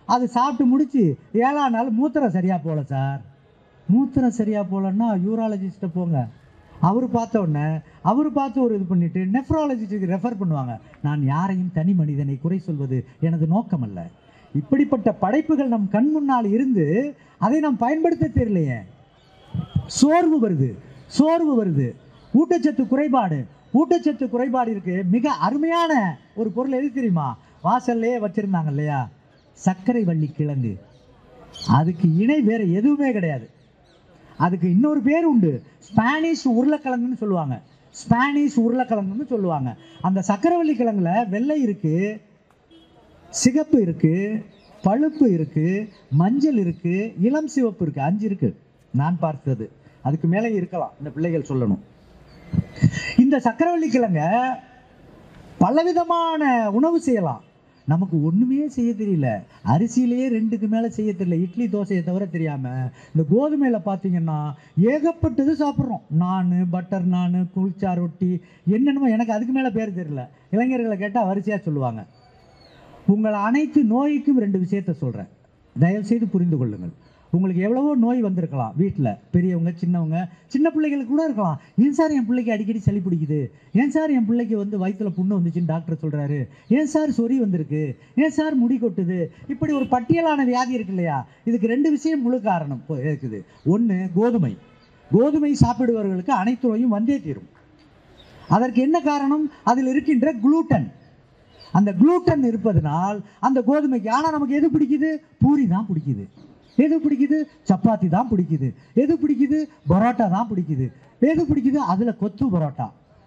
அது சாப்பிட்டு முடிச்சு ஏழாம் நாள் மூத்திரம் சரியாக போகல சார் மூத்திரம் சரியாக போகலன்னா யூராலஜிஸ்ட்டை போங்க அவர் பார்த்த உடனே அவர் பார்த்து ஒரு இது பண்ணிட்டு நெஃப்ராலஜிஸ்ட்டுக்கு ரெஃபர் பண்ணுவாங்க நான் யாரையும் தனி மனிதனை குறை சொல்வது எனது நோக்கம் அல்ல இப்படிப்பட்ட படைப்புகள் நம் கண் முன்னால் இருந்து அதை நாம் பயன்படுத்த தெரியலையே சோர்வு வருது சோர்வு வருது ஊட்டச்சத்து குறைபாடு ஊட்டச்சத்து குறைபாடு இருக்கு மிக அருமையான ஒரு பொருள் எது தெரியுமா வாசல்லே வச்சிருந்தாங்க இல்லையா சர்க்கரை வள்ளி கிழங்கு அதுக்கு இணை வேற எதுவுமே கிடையாது அதுக்கு இன்னொரு பேர் உண்டு ஸ்பானிஷ் உருளைக்கிழங்குன்னு சொல்லுவாங்க ஸ்பானிஷ் உருளைக்கிழங்குன்னு சொல்லுவாங்க அந்த சக்கரவள்ளி கிழங்குல வெள்ளை இருக்கு சிகப்பு இருக்கு பழுப்பு இருக்கு மஞ்சள் இருக்கு இளம் சிவப்பு இருக்கு அஞ்சு இருக்கு நான் பார்த்தது அதுக்கு மேலே இருக்கலாம் இந்த பிள்ளைகள் சொல்லணும் இந்த சக்கரவள்ளி கிழங்க பலவிதமான உணவு செய்யலாம் நமக்கு ஒண்ணுமே செய்ய தெரியல அரிசியிலேயே ரெண்டுக்கு மேல செய்ய தெரியல இட்லி தோசையை தவிர தெரியாம இந்த கோதுமையில பார்த்தீங்கன்னா ஏகப்பட்டது சாப்பிட்றோம் நான் பட்டர் நான் குளிச்சா ரொட்டி என்னென்னமோ எனக்கு அதுக்கு மேல பேர் தெரியல இளைஞர்களை கேட்டால் வரிசையா சொல்லுவாங்க உங்கள் அனைத்து நோய்க்கும் ரெண்டு விஷயத்த சொல்கிறேன் தயவுசெய்து புரிந்து கொள்ளுங்கள் உங்களுக்கு எவ்வளவோ நோய் வந்திருக்கலாம் வீட்டில் பெரியவங்க சின்னவங்க சின்ன பிள்ளைகளுக்கு கூட இருக்கலாம் ஏன் சார் என் பிள்ளைக்கு அடிக்கடி சளி பிடிக்குது ஏன் சார் என் பிள்ளைக்கு வந்து வயித்துல புண்ணு வந்துச்சுன்னு டாக்டர் சொல்கிறாரு ஏன் சார் சொறி வந்திருக்கு ஏன் சார் முடி கொட்டுது இப்படி ஒரு பட்டியலான வியாதி இருக்கு இல்லையா இதுக்கு ரெண்டு விஷயம் முழு காரணம் இப்போ இருக்குது ஒன்று கோதுமை கோதுமை சாப்பிடுபவர்களுக்கு அனைத்து நோயும் வந்தே தீரும் அதற்கு என்ன காரணம் அதில் இருக்கின்ற குளூட்டன் அந்த குளூட்டன் இருப்பதனால் அந்த கோதுமைக்கு ஆனால் நமக்கு எது பிடிக்குது பூரி தான் பிடிக்குது எது பிடிக்குது சப்பாத்தி தான் பிடிக்குது எது பிடிக்குது பரோட்டா தான் பிடிக்குது எது பிடிக்குது அதில் கொத்து பரோட்டா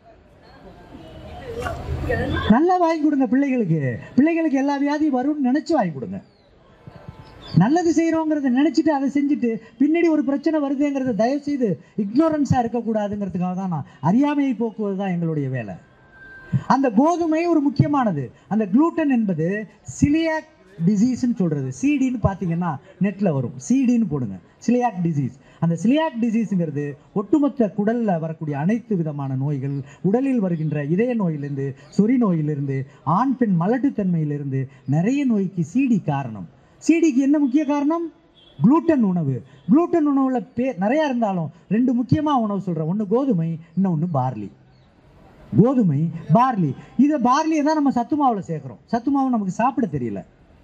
நல்லா வாங்கி கொடுங்க பிள்ளைகளுக்கு பிள்ளைகளுக்கு எல்லா வியாதியும் வரும்னு நினச்சி வாங்கி கொடுங்க நல்லது செய்கிறோங்கிறத நினச்சிட்டு அதை செஞ்சுட்டு பின்னாடி ஒரு பிரச்சனை வருதுங்கிறத தயவு செய்து இக்னோரன்ஸாக இருக்கக்கூடாதுங்கிறதுக்காக தான் நான் அறியாமையை போக்குவது தான் எங்களுடைய வேலை அந்த கோதுமை ஒரு முக்கியமானது அந்த குளூட்டன் என்பது சிலியாக் டிசீஸ்னு சொல்கிறது சிடின்னு பார்த்தீங்கன்னா நெட்டில் வரும் சிடின்னு போடுங்க சிலியாக் டிசீஸ் அந்த சிலியாக் டிசீஸுங்கிறது ஒட்டுமொத்த குடலில் வரக்கூடிய அனைத்து விதமான நோய்கள் உடலில் வருகின்ற இதய நோயிலிருந்து சொறி நோயிலிருந்து ஆண் பெண் மலட்டுத்தன்மையிலிருந்து நிறைய நோய்க்கு சிடி காரணம் சிடிக்கு என்ன முக்கிய காரணம் குளூட்டன் உணவு குளூட்டன் உணவுல பே நிறையா இருந்தாலும் ரெண்டு முக்கியமாக உணவு சொல்கிறேன் ஒன்று கோதுமை இன்னொன்று பார்லி கோதுமை பார்லி இதை பார்லியை தான் நம்ம சத்து மாவில் சேர்க்குறோம் சத்து மாவு நமக்கு சாப்பிட தெரியல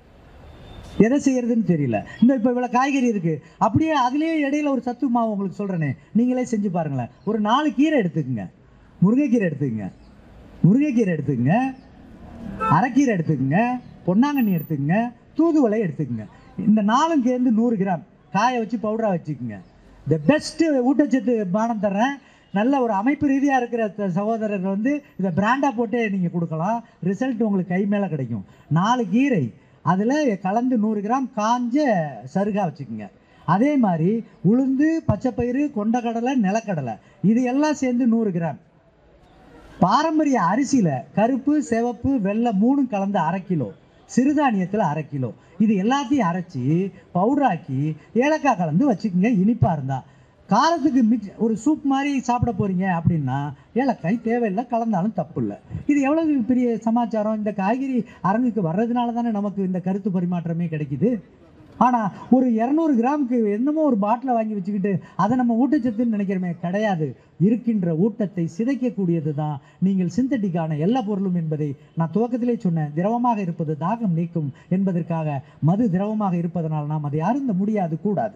எதை செய்யறதுன்னு தெரியல இந்த இப்போ இவ்வளோ காய்கறி இருக்கு அப்படியே அதுலேயே இடையில ஒரு சத்து மாவு உங்களுக்கு சொல்கிறேனே நீங்களே செஞ்சு பாருங்களேன் ஒரு நாலு கீரை எடுத்துக்கங்க முருங்கைக்கீரை எடுத்துக்கங்க முருங்கைக்கீரை எடுத்துக்கங்க அரைக்கீரை எடுத்துக்கங்க பொன்னாங்கண்ணி எடுத்துக்கங்க தூதுவளை எடுத்துக்கங்க இந்த நாலும் சேர்ந்து நூறு கிராம் காய வச்சு பவுடராக வச்சுக்கோங்க த பெஸ்ட்டு ஊட்டச்சத்து பானம் தர்றேன் நல்ல ஒரு அமைப்பு ரீதியாக இருக்கிற த- சகோதரர்கள் வந்து இதை பிராண்டாக போட்டு நீங்கள் கொடுக்கலாம் ரிசல்ட் உங்களுக்கு கை மேலே கிடைக்கும் நாலு கீரை அதில் கலந்து நூறு கிராம் காஞ்ச சருகா வச்சுக்கோங்க அதே மாதிரி உளுந்து பச்சைப்பயிறு கொண்டக்கடலை நிலக்கடலை இது எல்லாம் சேர்ந்து நூறு கிராம் பாரம்பரிய அரிசியில் கருப்பு சிவப்பு வெள்ளை மூணும் கலந்து அரை கிலோ சிறுதானியத்தில் அரை கிலோ இது எல்லாத்தையும் அரைச்சி பவுடராக்கி ஏலக்காய் கலந்து வச்சுக்கோங்க இனிப்பாக இருந்தால் காரத்துக்கு மிக்ஸ் ஒரு சூப் மாதிரி சாப்பிட போகிறீங்க அப்படின்னா ஏலக்காய் தேவையில்லை கலந்தாலும் தப்பு இல்லை இது எவ்வளவு பெரிய சமாச்சாரம் இந்த காய்கறி அரங்குக்கு வர்றதுனால தானே நமக்கு இந்த கருத்து பரிமாற்றமே கிடைக்குது ஆனால் ஒரு இரநூறு கிராமுக்கு என்னமோ ஒரு பாட்டிலை வாங்கி வச்சுக்கிட்டு அதை நம்ம ஊட்டச்சத்துன்னு நினைக்கிறோமே கிடையாது இருக்கின்ற ஊட்டத்தை சிதைக்கக்கூடியது தான் நீங்கள் சிந்தட்டிக்கான எல்லா பொருளும் என்பதை நான் துவக்கத்திலே சொன்னேன் திரவமாக இருப்பது தாகம் நீக்கும் என்பதற்காக மது திரவமாக இருப்பதனால் நாம் அதை அருந்த முடியாது கூடாது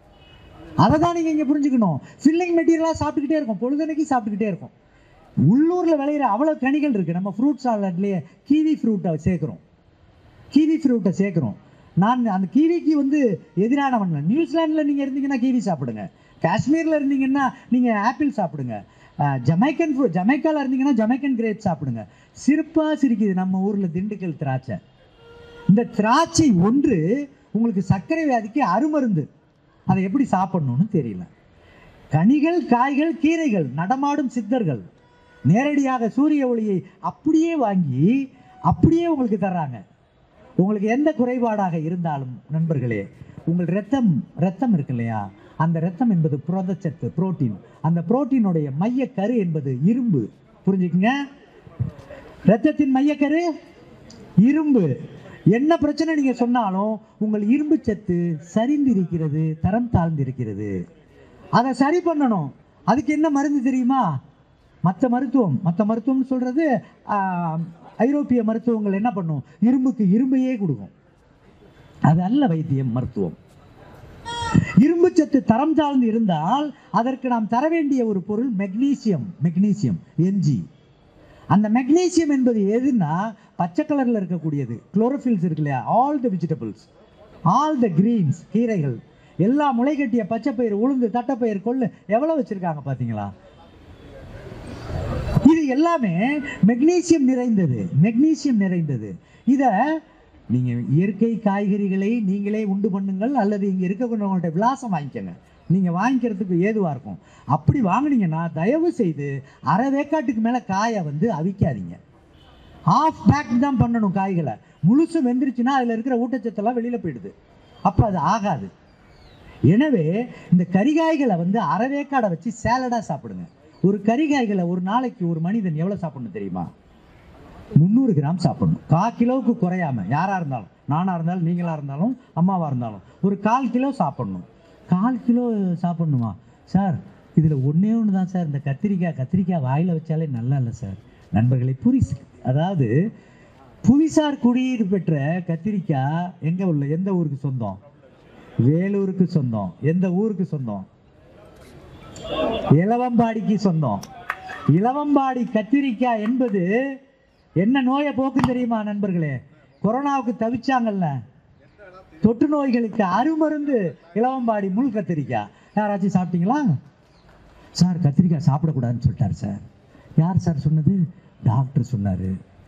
அதை தான் நீங்கள் இங்கே புரிஞ்சுக்கணும் ஃபில்லிங் மெட்டீரியலாக சாப்பிட்டுக்கிட்டே இருக்கோம் பொழுதுனைக்கு சாப்பிட்டுக்கிட்டே இருக்கோம் உள்ளூரில் விளையிற அவ்வளோ கனிகள் இருக்குது நம்ம ஃப்ரூட் சாலட்லேயே கீவி ஃப்ரூட்டை சேர்க்குறோம் கீவி ஃப்ரூட்டை சேர்க்குறோம் நான் அந்த கீவிக்கு வந்து எதிரானவன் இல்லை. நியூசிலாண்டில் நீங்கள் இருந்தீங்கன்னா கீவி சாப்பிடுங்க காஷ்மீரில் இருந்தீங்கன்னா நீங்கள் ஆப்பிள் சாப்பிடுங்க அஹ், ஜமைக்கன் ஃப்ரூ ஜமைக்காவில் இருந்தீங்கன்னா ஜமைக்கன் கிரேப் சாப்பிடுங்க சிறப்பாக சிரிக்குது நம்ம ஊரில் திண்டுக்கல் திராட்சை இந்த திராட்சை ஒன்று உங்களுக்கு சர்க்கரை வியாதிக்கு அருமருந்து அதை எப்படி சாப்பிடணும்னு தெரியல கனிகள் காய்கள் கீரைகள் நடமாடும் சித்தர்கள் நேரடியாக சூரிய ஒளியை அப்படியே வாங்கி அப்படியே உங்களுக்கு தர்றாங்க உங்களுக்கு எந்த குறைபாடாக இருந்தாலும் நண்பர்களே உங்கள் ரத்தம் ரத்தம் இருக்கு இல்லையா அந்த ரத்தம் என்பது புரதச்சத்து புரோட்டீன் அந்த புரோட்டீனுடைய மையக்கரு என்பது இரும்பு புரிஞ்சுக்குங்க ரத்தத்தின் மையக்கரு இரும்பு என்ன பிரச்சனை நீங்க சொன்னாலும் உங்கள் இரும்பு சத்து சரிந்திருக்கிறது தரம் தாழ்ந்திருக்கிறது அதை சரி பண்ணணும் அதுக்கு என்ன மருந்து தெரியுமா மற்ற மருத்துவம் மற்ற மருத்துவம்னு சொல்றது ஆஹ், ஐரோப்பிய மருத்துவங்கள் என்ன பண்ணும் இரும்புக்கு இரும்பையே கொடுக்கும் அது அல்ல வைத்தியம் மருத்துவம் இரும்பு சத்து தரம் தாழ்ந்து இருந்தால் அதற்கு நாம் தர வேண்டிய ஒரு பொருள் மெக்னீசியம் மெக்னீசியம் என்ஜி அந்த மெக்னீசியம் என்பது எதுன்னா பச்சை கலரில் இருக்கக்கூடியது குளோரோஃபில்ஸ் இருக்கு இல்லையா all the vegetables all the greens கீரைகள் எல்லா முளைகட்டிய பச்சை பயிர் உளுந்து தட்டைப்பயிர் கொள்ளு எவ்வளோ வச்சிருக்காங்க பார்த்தீங்களா இது எல்லாமே மெக்னீசியம் நிறைந்தது மெக்னீசியம் நிறைந்தது இதை நீங்க இயற்கை காய்கறிகளை நீங்களே உண்டு பண்ணுங்கள் அல்லது இங்க இருக்கக்கூடியவங்கள்ட்ட விலாசம் வாங்கிக்கோங்க நீங்க வாங்கிக்கிறதுக்கு ஏதுவா இருக்கும் அப்படி வாங்குனீங்கன்னா தயவு செய்து அரை வேக்காட்டுக்கு மேல காயை வந்து அவிக்காதீங்க ஆஃப் பேக் தான் பண்ணணும் காய்களை முழுசு வெந்துருச்சுன்னா அதில் இருக்கிற ஊட்டச்சத்தெல்லாம் வெளியில போயிடுது அப்போ அது ஆகாது எனவே இந்த கரிகாய்களை வந்து அரைவேக்காடை வச்சு சேலடாக சாப்பிடுங்க ஒரு கரிகாய்களை ஒரு நாளைக்கு ஒரு மனிதன் எவ்வளோ சாப்பிடணும் தெரியுமா முந்நூறு கிராம் சாப்பிடணும் கால் கிலோவுக்கு குறையாம யாராக இருந்தாலும் நானாக இருந்தாலும் நீங்களாக இருந்தாலும் அம்மாவாக இருந்தாலும் ஒரு கால் கிலோ சாப்பிடணும் கால் கிலோ சாப்பிடணுமா சார் இதில் ஒன்றே ஒன்று தான் சார் இந்த கத்திரிக்காய் கத்திரிக்காய் வாயில் வச்சாலே நல்லா இல்லை சார் நண்பர்களை புரிசு அதாவது புவிசார் குடியீடு பெற்ற கத்திரிக்காய் எங்கே உள்ள எந்த ஊருக்கு சொந்தம் வேலூருக்கு சொந்தம் எந்த ஊருக்கு சொந்தம் இளவம்பாடிக்கு சொந்தம் இளவம்பாடி கத்திரிக்காய் என்பது என்ன நோயை போக்கும் தெரியுமா நண்பர்களே கொரோனாவுக்கு தவிச்சாங்கல்ல தொற்று நோய்களுக்கு அருமருந்து இளவம்பாடி முள் கத்திரிக்காய் யாராச்சும் சாப்பிட்டீங்களா சார் கத்திரிக்காய் சாப்பிடக்கூடாதுன்னு சொல்லிட்டார் சார் யார் சார் சொன்னது டாக்டர் சொன்னார்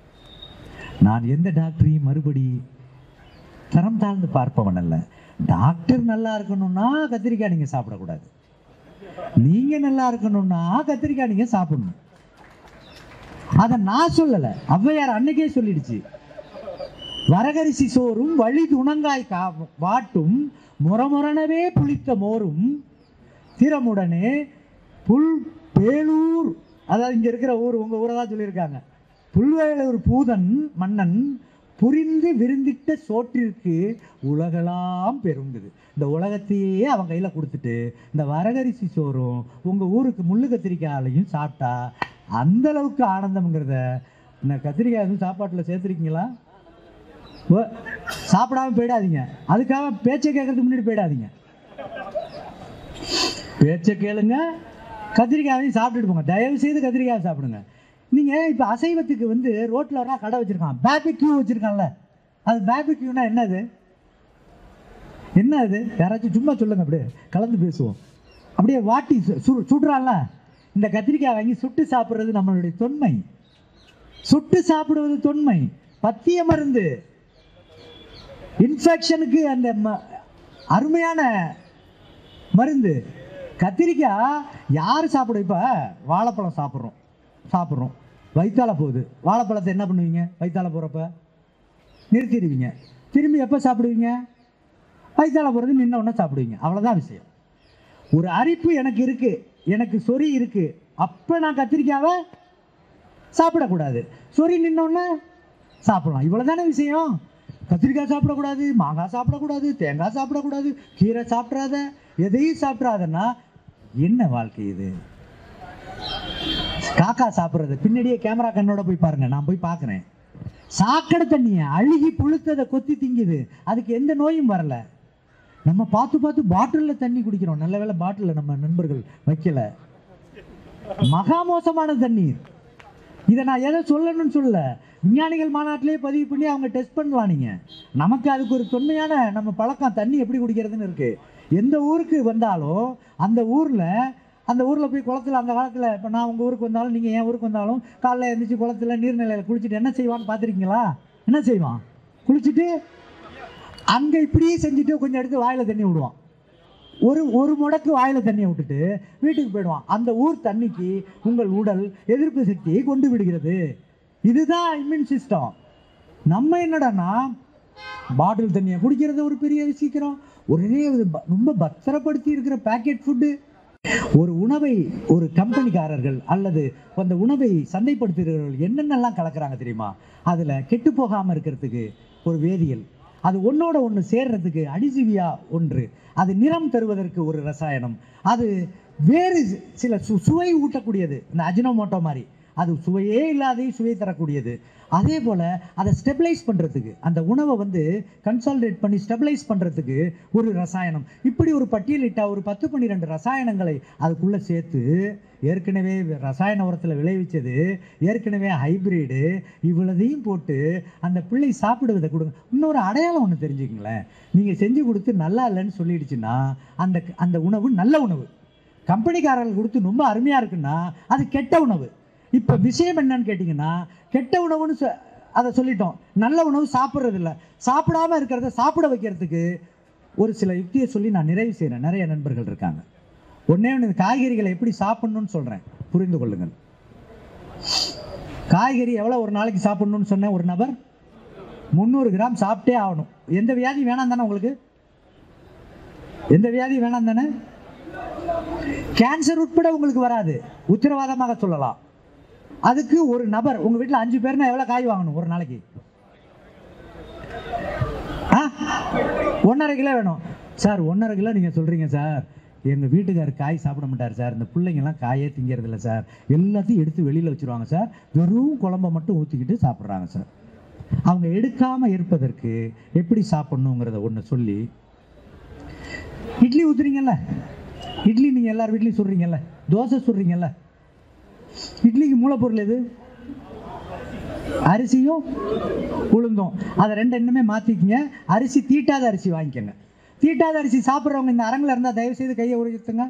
நான் எந்த டாக்டரையும் மறுபடி தரம் தாழ்ந்து பார்ப்பவன் அல்ல டாக்டர் நல்லா இருக்கணும்னா கத்திரிக்காய் நீங்கள் சாப்பிடக்கூடாது நீங்கள் நல்லா இருக்கணும்னா கத்திரிக்காய் நீங்கள் சாப்பிடணும் அதை நான் சொல்லலை ஔவையார் அன்னைக்கே சொல்லிடுச்சு வரகரிசி சோறும் வழி துணங்காய் கா வாட்டும் முறமுறனவே புளித்த மோரும் திறமுடனே புல் பேலூர் அதாவது இங்கே இருக்கிற ஊர் உங்கள் ஊரை தான் சொல்லியிருக்காங்க புல்வேலூர் பூதன் மன்னன் புரிந்து விருந்திட்ட சோற்றிற்கு உலகெல்லாம் பெருங்குது இந்த உலகத்தையே அவன் கையில் கொடுத்துட்டு இந்த வரகரிசி சோறும் உங்கள் ஊருக்கு முள்ளு கத்திரிக்காயிலையும் சாப்பிட்டா அந்த அளவுக்கு ஆனந்தம்ங்கிறத இந்த கத்திரிக்காய் எதுவும் சாப்பாட்டில் சேர்த்துருக்கீங்களா ஓ, சாப்பிடாம போயிடாதீங்க அதுக்காக பேச்சை கேட்கறதுக்கு முன்னாடி போயிடாதீங்க பேச்சை கேளுங்க கத்திரிக்காயையும் சாப்பிட்டுட்டு போங்க தயவு செய்து கத்திரிக்காய் சாப்பிடுங்க நீங்கள் இப்போ அசைவத்துக்கு வந்து ரோட்டில் வரா கடை வச்சுருக்கான் பேபிக்யூ வச்சுருக்கான்ல அது பேபிக்யூனா என்னது என்ன அது யாராச்சும் சும்மா சொல்லுங்க அப்படியே கலந்து பேசுவோம் அப்படியே வாட்டி சு- சு- சுடுறான்ல இந்த கத்திரிக்காய் வாங்கி சுட்டு சாப்பிட்றது நம்மளுடைய தொன்மை சுட்டு சாப்பிடுவது தொன்மை பத்திய மருந்து இன்ஃபெக்ஷனுக்கு அந்த ம- அருமையான மருந்து கத்திரிக்காய் யார் சாப்பிடும் இப்போ வாழைப்பழம் சாப்பிட்றோம் சாப்பிட்றோம் வயிற்றால போகுது வாழைப்பழத்தை என்ன பண்ணுவீங்க வயிற்றால போகிறப்ப நிறுத்திடுவீங்க திரும்பி எப்போ சாப்பிடுவீங்க வயிற்றால போகிறது நின்ன உடனே சாப்பிடுவீங்க அவ்வளோதான் விஷயம் ஒரு அரிப்பு எனக்கு இருக்குது எனக்கு சொறி இருக்குது அப்போ நான் கத்திரிக்காவை சாப்பிடக்கூடாது சொறி நின்னோடனே சாப்பிடலாம் இவ்வளோதானே விஷயம் கத்திரிக்காய் சாப்பிடக்கூடாது மாங்காய் சாப்பிடக்கூடாது தேங்காய் சாப்பிடக்கூடாது கீரை சாப்பிட்றாத எதையும் சாப்பிட்றாதன்னா என்ன வாழ்க்கை இது காக்கா சாப்பிட்றது பின்னாடியே கேமரா கண்ணோட போய் பாருங்க நான் போய் பார்க்குறேன் சாக்கடை தண்ணியை அழுகி புழுத்ததை கொத்தி திங்குது அதுக்கு எந்த நோயும் வரல நம்ம பார்த்து பார்த்து பாட்டிலில் தண்ணி குடிக்கிறோம் நல்ல வேளை பாட்டிலில் நம்ம நண்பர்கள் வைக்கல மகா மோசமான தண்ணீர் இதை நான் எதை சொல்லணும்னு சொல்லல விஞ்ஞானிகள் மாநாட்டிலே பதிவு பண்ணி அவங்க டெஸ்ட் பண்ணலாம் நீங்கள் நமக்கு அதுக்கு ஒரு தொன்மையான நம்ம பழக்கம் தண்ணி எப்படி குடிக்கிறதுன்னு இருக்கு எந்த ஊருக்கு வந்தாலும் அந்த ஊரில் அந்த ஊரில் போய் குளத்துல அந்த காலத்தில் இப்போ நான் உங்கள் ஊருக்கு வந்தாலும் நீங்கள் என் ஊருக்கு வந்தாலும் காலைல எழுந்திரிச்சு குளத்துல நீர்நிலையில் குளிச்சுட்டு என்ன செய்வான்னு பார்த்துருக்கீங்களா என்ன செய்வான் குளிச்சுட்டு அங்கே இப்படியே செஞ்சுட்டு கொஞ்சம் எடுத்து வாயில் தண்ணி விடுவான் ஒரு ஒரு முடக்கு வாயில் தண்ணியை விட்டுட்டு வீட்டுக்கு போயிடுவான் அந்த ஊர் தண்ணிக்கு உங்கள் உடல் எதிர்ப்பு சக்தியை கொண்டு விடுகிறது இதுதான் இம்யூன் சிஸ்டம் நம்ம என்னடான்னா பாட்டில் தண்ணியை குடிக்கிறது ஒரு பெரிய சீக்கிரம் ஒரே இது ப- ரொம்ப பத்திரப்படுத்தி இருக்கிற பேக்கெட் ஃபுட்டு ஒரு உணவை ஒரு கம்பெனிக்காரர்கள் அல்லது அந்த உணவை சந்தைப்படுத்துகிறவர்கள் என்னென்னலாம் கலக்குறாங்க தெரியுமா அதில் கெட்டு போகாமல் இருக்கிறதுக்கு ஒரு வேதியியல் அது ஒன்றோட ஒன்று சேர்றதுக்கு அடிசிவியா ஒன்று அது நிறம் தருவதற்கு ஒரு ரசாயனம் அது வேறு சில சு சுவை ஊட்டக்கூடியது இந்த அஜினோமோட்டோ மாதிரி அது சுவையே இல்லாத சுவை தரக்கூடியது அதே போல் அதை ஸ்டெபிளைஸ் பண்ணுறதுக்கு அந்த உணவை வந்து கன்சால்டேட் பண்ணி ஸ்டெபிளைஸ் பண்ணுறதுக்கு ஒரு ரசாயனம் இப்படி ஒரு பட்டியலிட்டால் ஒரு பத்து பன்னிரெண்டு ரசாயனங்களை அதுக்குள்ளே சேர்த்து ஏற்கனவே ரசாயன உரத்தில் விளைவிச்சது ஏற்கனவே ஹைபிரிடு இவ்வளதையும் போட்டு அந்த பிள்ளை சாப்பிடுவதை கொடுங்க இன்னொரு அடையாளம் ஒன்று தெரிஞ்சுக்கங்களேன் நீங்கள் செஞ்சு கொடுத்து நல்லா இல்லைன்னு சொல்லிடுச்சுன்னா அந்த அந்த உணவு நல்ல உணவு கம்பெனிக்காரர்கள் கொடுத்து ரொம்ப அருமையாக இருக்குன்னா அது கெட்ட உணவு இப்போ விஷயம் என்னன்னு கேட்டிங்கன்னா கெட்ட உணவுன்னு சொ- அதை சொல்லிட்டோம் நல்ல உணவு சாப்பிட்றது இல்ல சாப்பிடாம இருக்கிறத சாப்பிட வைக்கிறதுக்கு ஒரு சில யுக்தியை சொல்லி நான் நிறைவு செய்கிறேன் நிறைய நண்பர்கள் இருக்காங்க ஒண்ணே ஒன்று இந்த காய்கறிகளை எப்படி சாப்பிடணும்னு சொல்கிறேன் புரிந்து கொள்ளுங்கள் காய்கறி எவ்வளோ ஒரு நாளைக்கு சாப்பிடணும்னு சொன்னேன் ஒரு நபர் முந்நூறு கிராம் சாப்பிட்டே ஆகணும் எந்த வியாதி வேணாம் தானே உங்களுக்கு எந்த வியாதி வேணாம் தானே கேன்சர் உட்பட உங்களுக்கு வராது உத்தரவாதமாக சொல்லலாம் அதுக்கு ஒரு நபர் உங்க வீட்டில் அஞ்சு பேர்னா எவ்வளோ காய் வாங்கணும் ஒரு நாளைக்கு ஆ ஒன்றரை கிலோ வேணும் சார் ஒன்றரை கிலோ நீங்கள் சொல்கிறீங்க சார் எங்கள் வீட்டுக்காரர் காய் சாப்பிட மாட்டார் சார் இந்த பிள்ளைங்கெல்லாம் காயே திங்கிறது இல்லை சார் எல்லாத்தையும் எடுத்து வெளியில் வச்சுருவாங்க சார் வெறும் குழம்ப மட்டும் ஊற்றிக்கிட்டு சாப்பிட்றாங்க சார் அவங்க எடுக்காமல் இருப்பதற்கு எப்படி சாப்பிடணுங்கிறத ஒன்று சொல்லி இட்லி ஊற்றுறீங்கல்ல இட்லி நீங்கள் எல்லார் வீட்லேயும் சுடுறீங்கல்ல தோசை சுடுறீங்கல்ல இட்லிக்கு மூலப்பொருள் எது அரிசியும் உளுந்தும் அதை ரெண்டு எண்ணுமே மாற்றிக்கங்க அரிசி தீட்டாத அரிசி வாங்கிக்கோங்க தீட்டாத அரிசி சாப்பிட்றவங்க இந்த அரங்கில் இருந்தால் தயவு செய்து கையை உயர்த்துங்க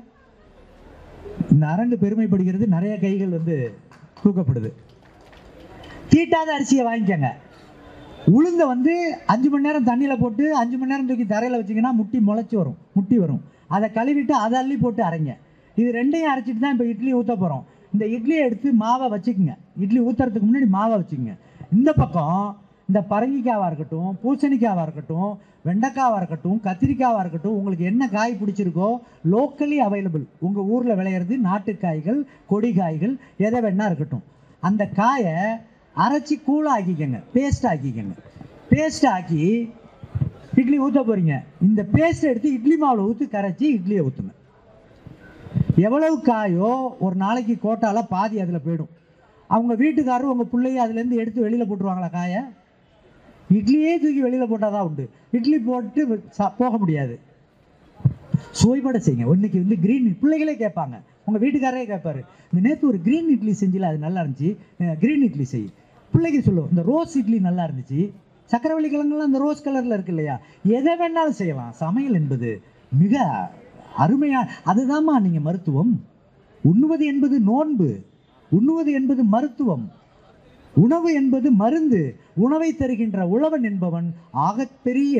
இந்த அரங்கு பெருமைப்படுகிறது நிறைய கைகள் வந்து தூக்கப்படுது தீட்டாத அரிசியை வாங்கிக்கோங்க உளுந்தை வந்து அஞ்சு மணி நேரம் தண்ணியில் போட்டு அஞ்சு மணி நேரம் தூக்கி தரையில் வச்சிங்கன்னா முட்டி முளைச்சி வரும் முட்டி வரும் அதை கழுவிட்டு அதை அள்ளி போட்டு அரைங்க இது ரெண்டையும் அரைச்சிட்டு தான் இப்போ இட்லி ஊற்ற போகிறோம் இந்த இட்லியை எடுத்து மாவை வச்சுக்கோங்க இட்லி ஊற்றுறதுக்கு முன்னாடி மாவை வச்சுக்கோங்க இந்த பக்கம் இந்த பரங்கிக்காவாக இருக்கட்டும் பூசணிக்காவாக இருக்கட்டும் வெண்டைக்காவாக இருக்கட்டும் கத்திரிக்காவாக இருக்கட்டும் உங்களுக்கு என்ன காய் பிடிச்சிருக்கோ லோக்கலி அவைலபிள் உங்கள் ஊரில் விளையிறது நாட்டுக்காய்கள் கொடி காய்கள் எதை வேணா இருக்கட்டும் அந்த காயை அரைச்சி கூழாக ஆக்கிக்கங்க பேஸ்ட் ஆக்கிக்கங்க பேஸ்ட் ஆக்கி இட்லி ஊற்ற போகிறீங்க இந்த பேஸ்ட் எடுத்து இட்லி மாவில் ஊற்றி கரைச்சி இட்லியை ஊற்றுங்க எவ்வளவு காயோ ஒரு நாளைக்கு கோட்டால பாதி அதில் போயிடும் அவங்க வீட்டுக்காரர் உங்கள் பிள்ளைய அதுலேருந்து எடுத்து வெளியில் போட்டுருவாங்களா காயை இட்லியே தூக்கி வெளியில் போட்டால் தான் உண்டு இட்லி போட்டு சா- போக முடியாது சுவைபட செய்யுங்க இன்னைக்கு வந்து கிரீன் பிள்ளைகளே கேட்பாங்க உங்கள் வீட்டுக்காரரே கேட்பாரு இந்த நேற்று ஒரு கிரீன் இட்லி செஞ்சில அது நல்லா இருந்துச்சு கிரீன் இட்லி செய் பிள்ளைக்கு சொல்லும் இந்த ரோஸ் இட்லி நல்லா இருந்துச்சு சக்கரவள்ளி கிழங்குலாம் இந்த ரோஸ் கலரில் இருக்கு இல்லையா எதை வேணாலும் செய்யலாம் சமையல் என்பது மிக அருமையா அதுதாம்மா நீங்கள் மருத்துவம் உண்ணுவது என்பது நோன்பு உண்ணுவது என்பது மருத்துவம் உணவு என்பது மருந்து உணவை தருகின்ற உழவன் என்பவன் ஆகப்பெரிய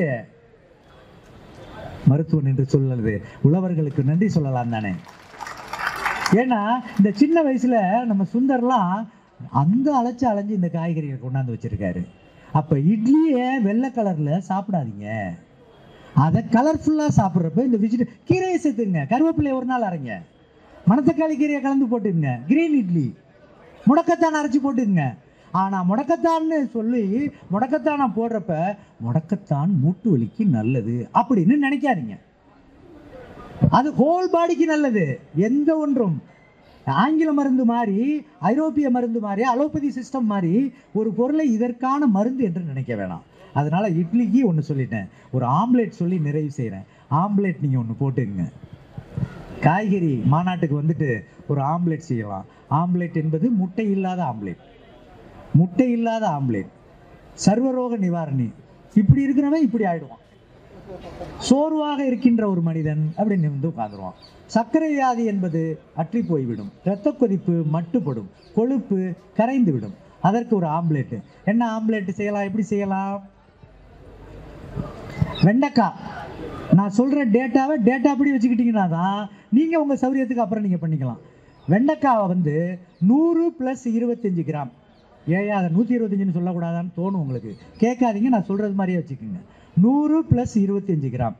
மருத்துவன் என்று சொல்லுறது உழவர்களுக்கு நன்றி சொல்லலாம் தானே ஏன்னா இந்த சின்ன வயசுல நம்ம சுந்தர்லாம் அந்த அலைச்சு அலைஞ்சு இந்த காய்கறியை கொண்டாந்து வச்சிருக்காரு அப்ப இட்லியை வெள்ளை கலர்ல சாப்பிடாதீங்க அதை கலர்ஃபுல்லாக சாப்பிட்றப்ப இந்த வெஜிட கீரையை சேர்த்துங்க கருவேப்பிலையை ஒரு நாள் அரைங்க மணத்தக்காளி கீரையை கலந்து போட்டுங்க கிரீன் இட்லி முடக்கத்தான் அரைச்சி போட்டுங்க ஆனால் முடக்கத்தான்னு சொல்லி முடக்கத்தானை போடுறப்ப முடக்கத்தான் மூட்டு வலிக்கு நல்லது அப்படின்னு நினைக்காதீங்க அது ஹோல் பாடிக்கு நல்லது எந்த ஒன்றும் ஆங்கில மருந்து மாதிரி ஐரோப்பிய மருந்து மாதிரி அலோபதி சிஸ்டம் மாதிரி ஒரு பொருளை இதற்கான மருந்து என்று நினைக்க வேணாம் அதனால இட்லிக்கு ஒன்று சொல்லிட்டேன் ஒரு ஆம்லேட் சொல்லி நிறைவு செய்கிறேன் ஆம்லேட் நீங்கள் ஒன்று போட்டுங்க காய்கறி மாநாட்டுக்கு வந்துட்டு ஒரு ஆம்லேட் செய்யலாம் ஆம்லேட் என்பது முட்டை இல்லாத ஆம்லேட் முட்டை இல்லாத ஆம்லேட் சர்வரோக நிவாரணி இப்படி இருக்கிறவன் இப்படி ஆயிடுவான் சோர்வாக இருக்கின்ற ஒரு மனிதன் அப்படி நிமிர்ந்து உட்காந்துருவான் சர்க்கரை வியாதி என்பது அற்றி போய்விடும் இரத்த கொதிப்பு மட்டுப்படும் கொழுப்பு கரைந்து விடும் அதற்கு ஒரு ஆம்லேட்டு என்ன ஆம்லேட் செய்யலாம் எப்படி செய்யலாம் வெண்டைக்காய் நான் சொல்கிற டேட்டாவை டேட்டா அப்படி வச்சுக்கிட்டிங்கன்னா தான் நீங்கள் உங்கள் சௌரியத்துக்கு அப்புறம் நீங்கள் பண்ணிக்கலாம் வெண்டைக்காவை வந்து நூறு ப்ளஸ் இருபத்தஞ்சி கிராம் ஏயா அதை நூற்றி இருபத்தஞ்சுன்னு சொல்லக்கூடாதான்னு தோணும் உங்களுக்கு கேட்காதீங்க நான் சொல்கிறது மாதிரியே வச்சுக்கோங்க நூறு ப்ளஸ் இருபத்தஞ்சி கிராம்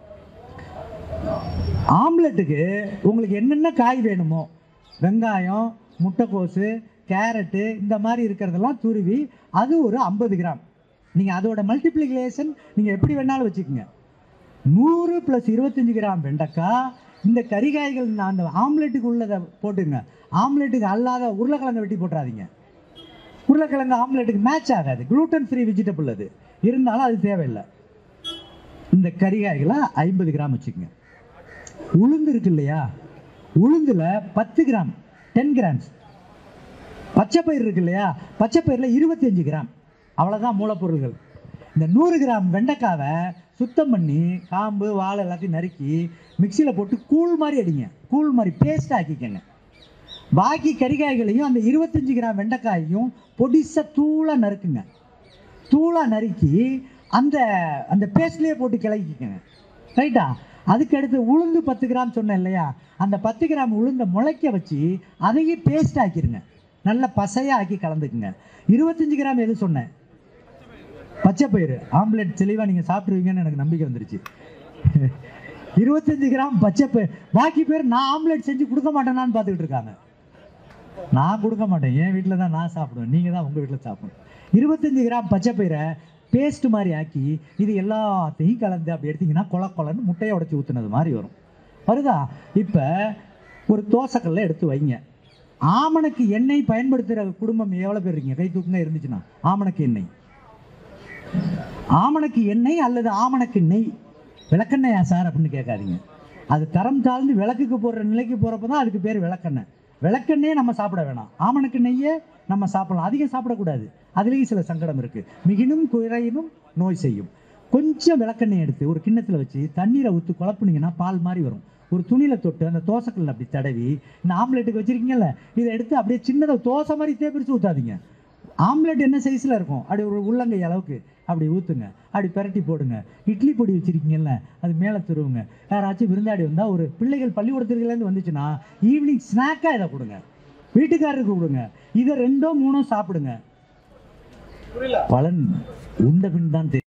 ஆம்லெட்டுக்கு உங்களுக்கு என்னென்ன காய் வேணுமோ வெங்காயம் முட்டைக்கோசு கேரட்டு இந்த மாதிரி இருக்கிறதெல்லாம் துருவி அது ஒரு ஐம்பது கிராம் நீங்கள் அதோட மல்டிப்ளிகேஷன் நீங்கள் எப்படி வேணாலும் வச்சுக்கோங்க நூறு ப்ளஸ் இருபத்தஞ்சு கிராம் வெண்டைக்காய் இந்த கறிகாய்கள் நான் அந்த ஆம்லெட்டுக்கு உள்ளதை போட்டுங்க ஆம்லெட்டுக்கு அல்லாத உருளைக்கிழங்கை வெட்டி போட்டுறாதீங்க உருளைக்கிழங்கு ஆம்லெட்டுக்கு மேட்ச் ஆகாது gluten ஃப்ரீ வெஜிடபிள் அது இருந்தாலும் அது தேவையில்லை இந்த கறிகாய்களை ஐம்பது கிராம் வச்சுக்கோங்க உளுந்து இருக்கு இல்லையா உளுந்துல பத்து கிராம் டென் கிராம்ஸ் பச்சைப்பயிர் இருக்கு இல்லையா பச்சைப்பயிரில் இருபத்தஞ்சு கிராம் அவ்வளோதான் மூலப்பொருள்கள் இந்த நூறு கிராம் வெண்டைக்காவை சுத்தம் பண்ணி காம்பு வாழை எல்லாத்தையும் நறுக்கி மிக்சியில் போட்டு கூழ் மாதிரி அடிங்க கூழ் மாதிரி பேஸ்ட் ஆக்கிக்கங்க பாக்கி கறிகாய்களையும் அந்த இருபத்தஞ்சு கிராம் வெண்டைக்காயையும் பொடிசா தூளாக நறுக்குங்க தூளாக நறுக்கி அந்த அந்த பேஸ்ட்லேயே போட்டு கிளக்கிக்கங்க ரைட்டா அதுக்கு அடுத்து உளுந்து பத்து கிராம் சொன்னேன் இல்லையா அந்த பத்து கிராம் உளுந்த முளைக்க வச்சு அதையும் பேஸ்ட் ஆக்கிருங்க நல்ல பசையாக ஆக்கி கலந்துக்குங்க இருபத்தஞ்சு கிராம் எது சொன்னேன் பச்சை பயிறு ஆம்லெட் தெளிவாக நீங்கள் சாப்பிட்ருவீங்கன்னு எனக்கு நம்பிக்கை வந்துருச்சு இருபத்தஞ்சு கிராம் பச்சை பயிர் பாக்கி பேர் நான் ஆம்லெட் செஞ்சு கொடுக்க மாட்டேனான்னு பார்த்துக்கிட்டு இருக்காங்க நான் கொடுக்க மாட்டேன் என் வீட்டில் தான் நான் சாப்பிடுவேன் நீங்கள் தான் உங்கள் வீட்டில் சாப்பிடணும் இருபத்தஞ்சு கிராம் பச்சை பயிரை பேஸ்ட் மாதிரி ஆக்கி இது எல்லாத்தையும் கலந்து அப்படி எடுத்தீங்கன்னா கொல கொலன்னு முட்டையை உடச்சி ஊற்றுனது மாதிரி வரும் வருதா இப்போ ஒரு தோசைக்கல்ல எடுத்து வைங்க ஆமணக்கு எண்ணெய் பயன்படுத்துகிற குடும்பம் எவ்வளோ பேர் இருக்கீங்க கை தூக்குங்க இருந்துச்சுன்னா ஆமணக்கு எண்ணெய் ஆமணக்கு எண்ணெய் அல்லது ஆமணக்கு நெய் விளக்கெண்ணெயா சார் அப்படின்னு கேட்காதீங்க அது தரம் தாழ்ந்து விளக்குக்கு போடுற நிலைக்கு போகிறப்ப தான் அதுக்கு பேர் விளக்கெண்ணெய் விளக்கெண்ணெயே நம்ம சாப்பிட வேணாம் ஆமணக்கு நெய்யை நம்ம சாப்பிடலாம் அதிகம் சாப்பிடக்கூடாது அதுலேயும் சில சங்கடம் இருக்குது மிகினும் குறையினும் நோய் செய்யும் கொஞ்சம் விளக்கெண்ணெய் எடுத்து ஒரு கிண்ணத்தில் வச்சு தண்ணீரை ஊற்றி குழப்புனீங்கன்னா பால் மாதிரி வரும் ஒரு துணியில் தொட்டு அந்த தோசைக்கல்ல அப்படி தடவி இந்த ஆம்லெட்டுக்கு வச்சுருக்கீங்கல்ல இதை எடுத்து அப்படியே சின்னதாக தோசை மாதிரி தேப்பிரிச்சு ஊற்றாதீங்க ஆம்லெட் என்ன சைஸில் இருக்கும் அப்படி ஒரு உள்ளங்கை அளவுக்கு அப்படி ஊற்றுங்க அப்படி பிரட்டி போடுங்க இட்லி பொடி வச்சுருக்கீங்கல்ல அது மேலே திருவுங்க யாராச்சும் விருந்தாடி வந்தால் ஒரு பிள்ளைகள் பள்ளிக்கூடத்துலேருந்து வந்துச்சுன்னா ஈவினிங் ஸ்நாக்காக இதை கொடுங்க வீட்டுக்காரருக்கு கொடுங்க இதை ரெண்டோ மூணோ சாப்பிடுங்க பலன் உண்ட பின் தான் தெரியும்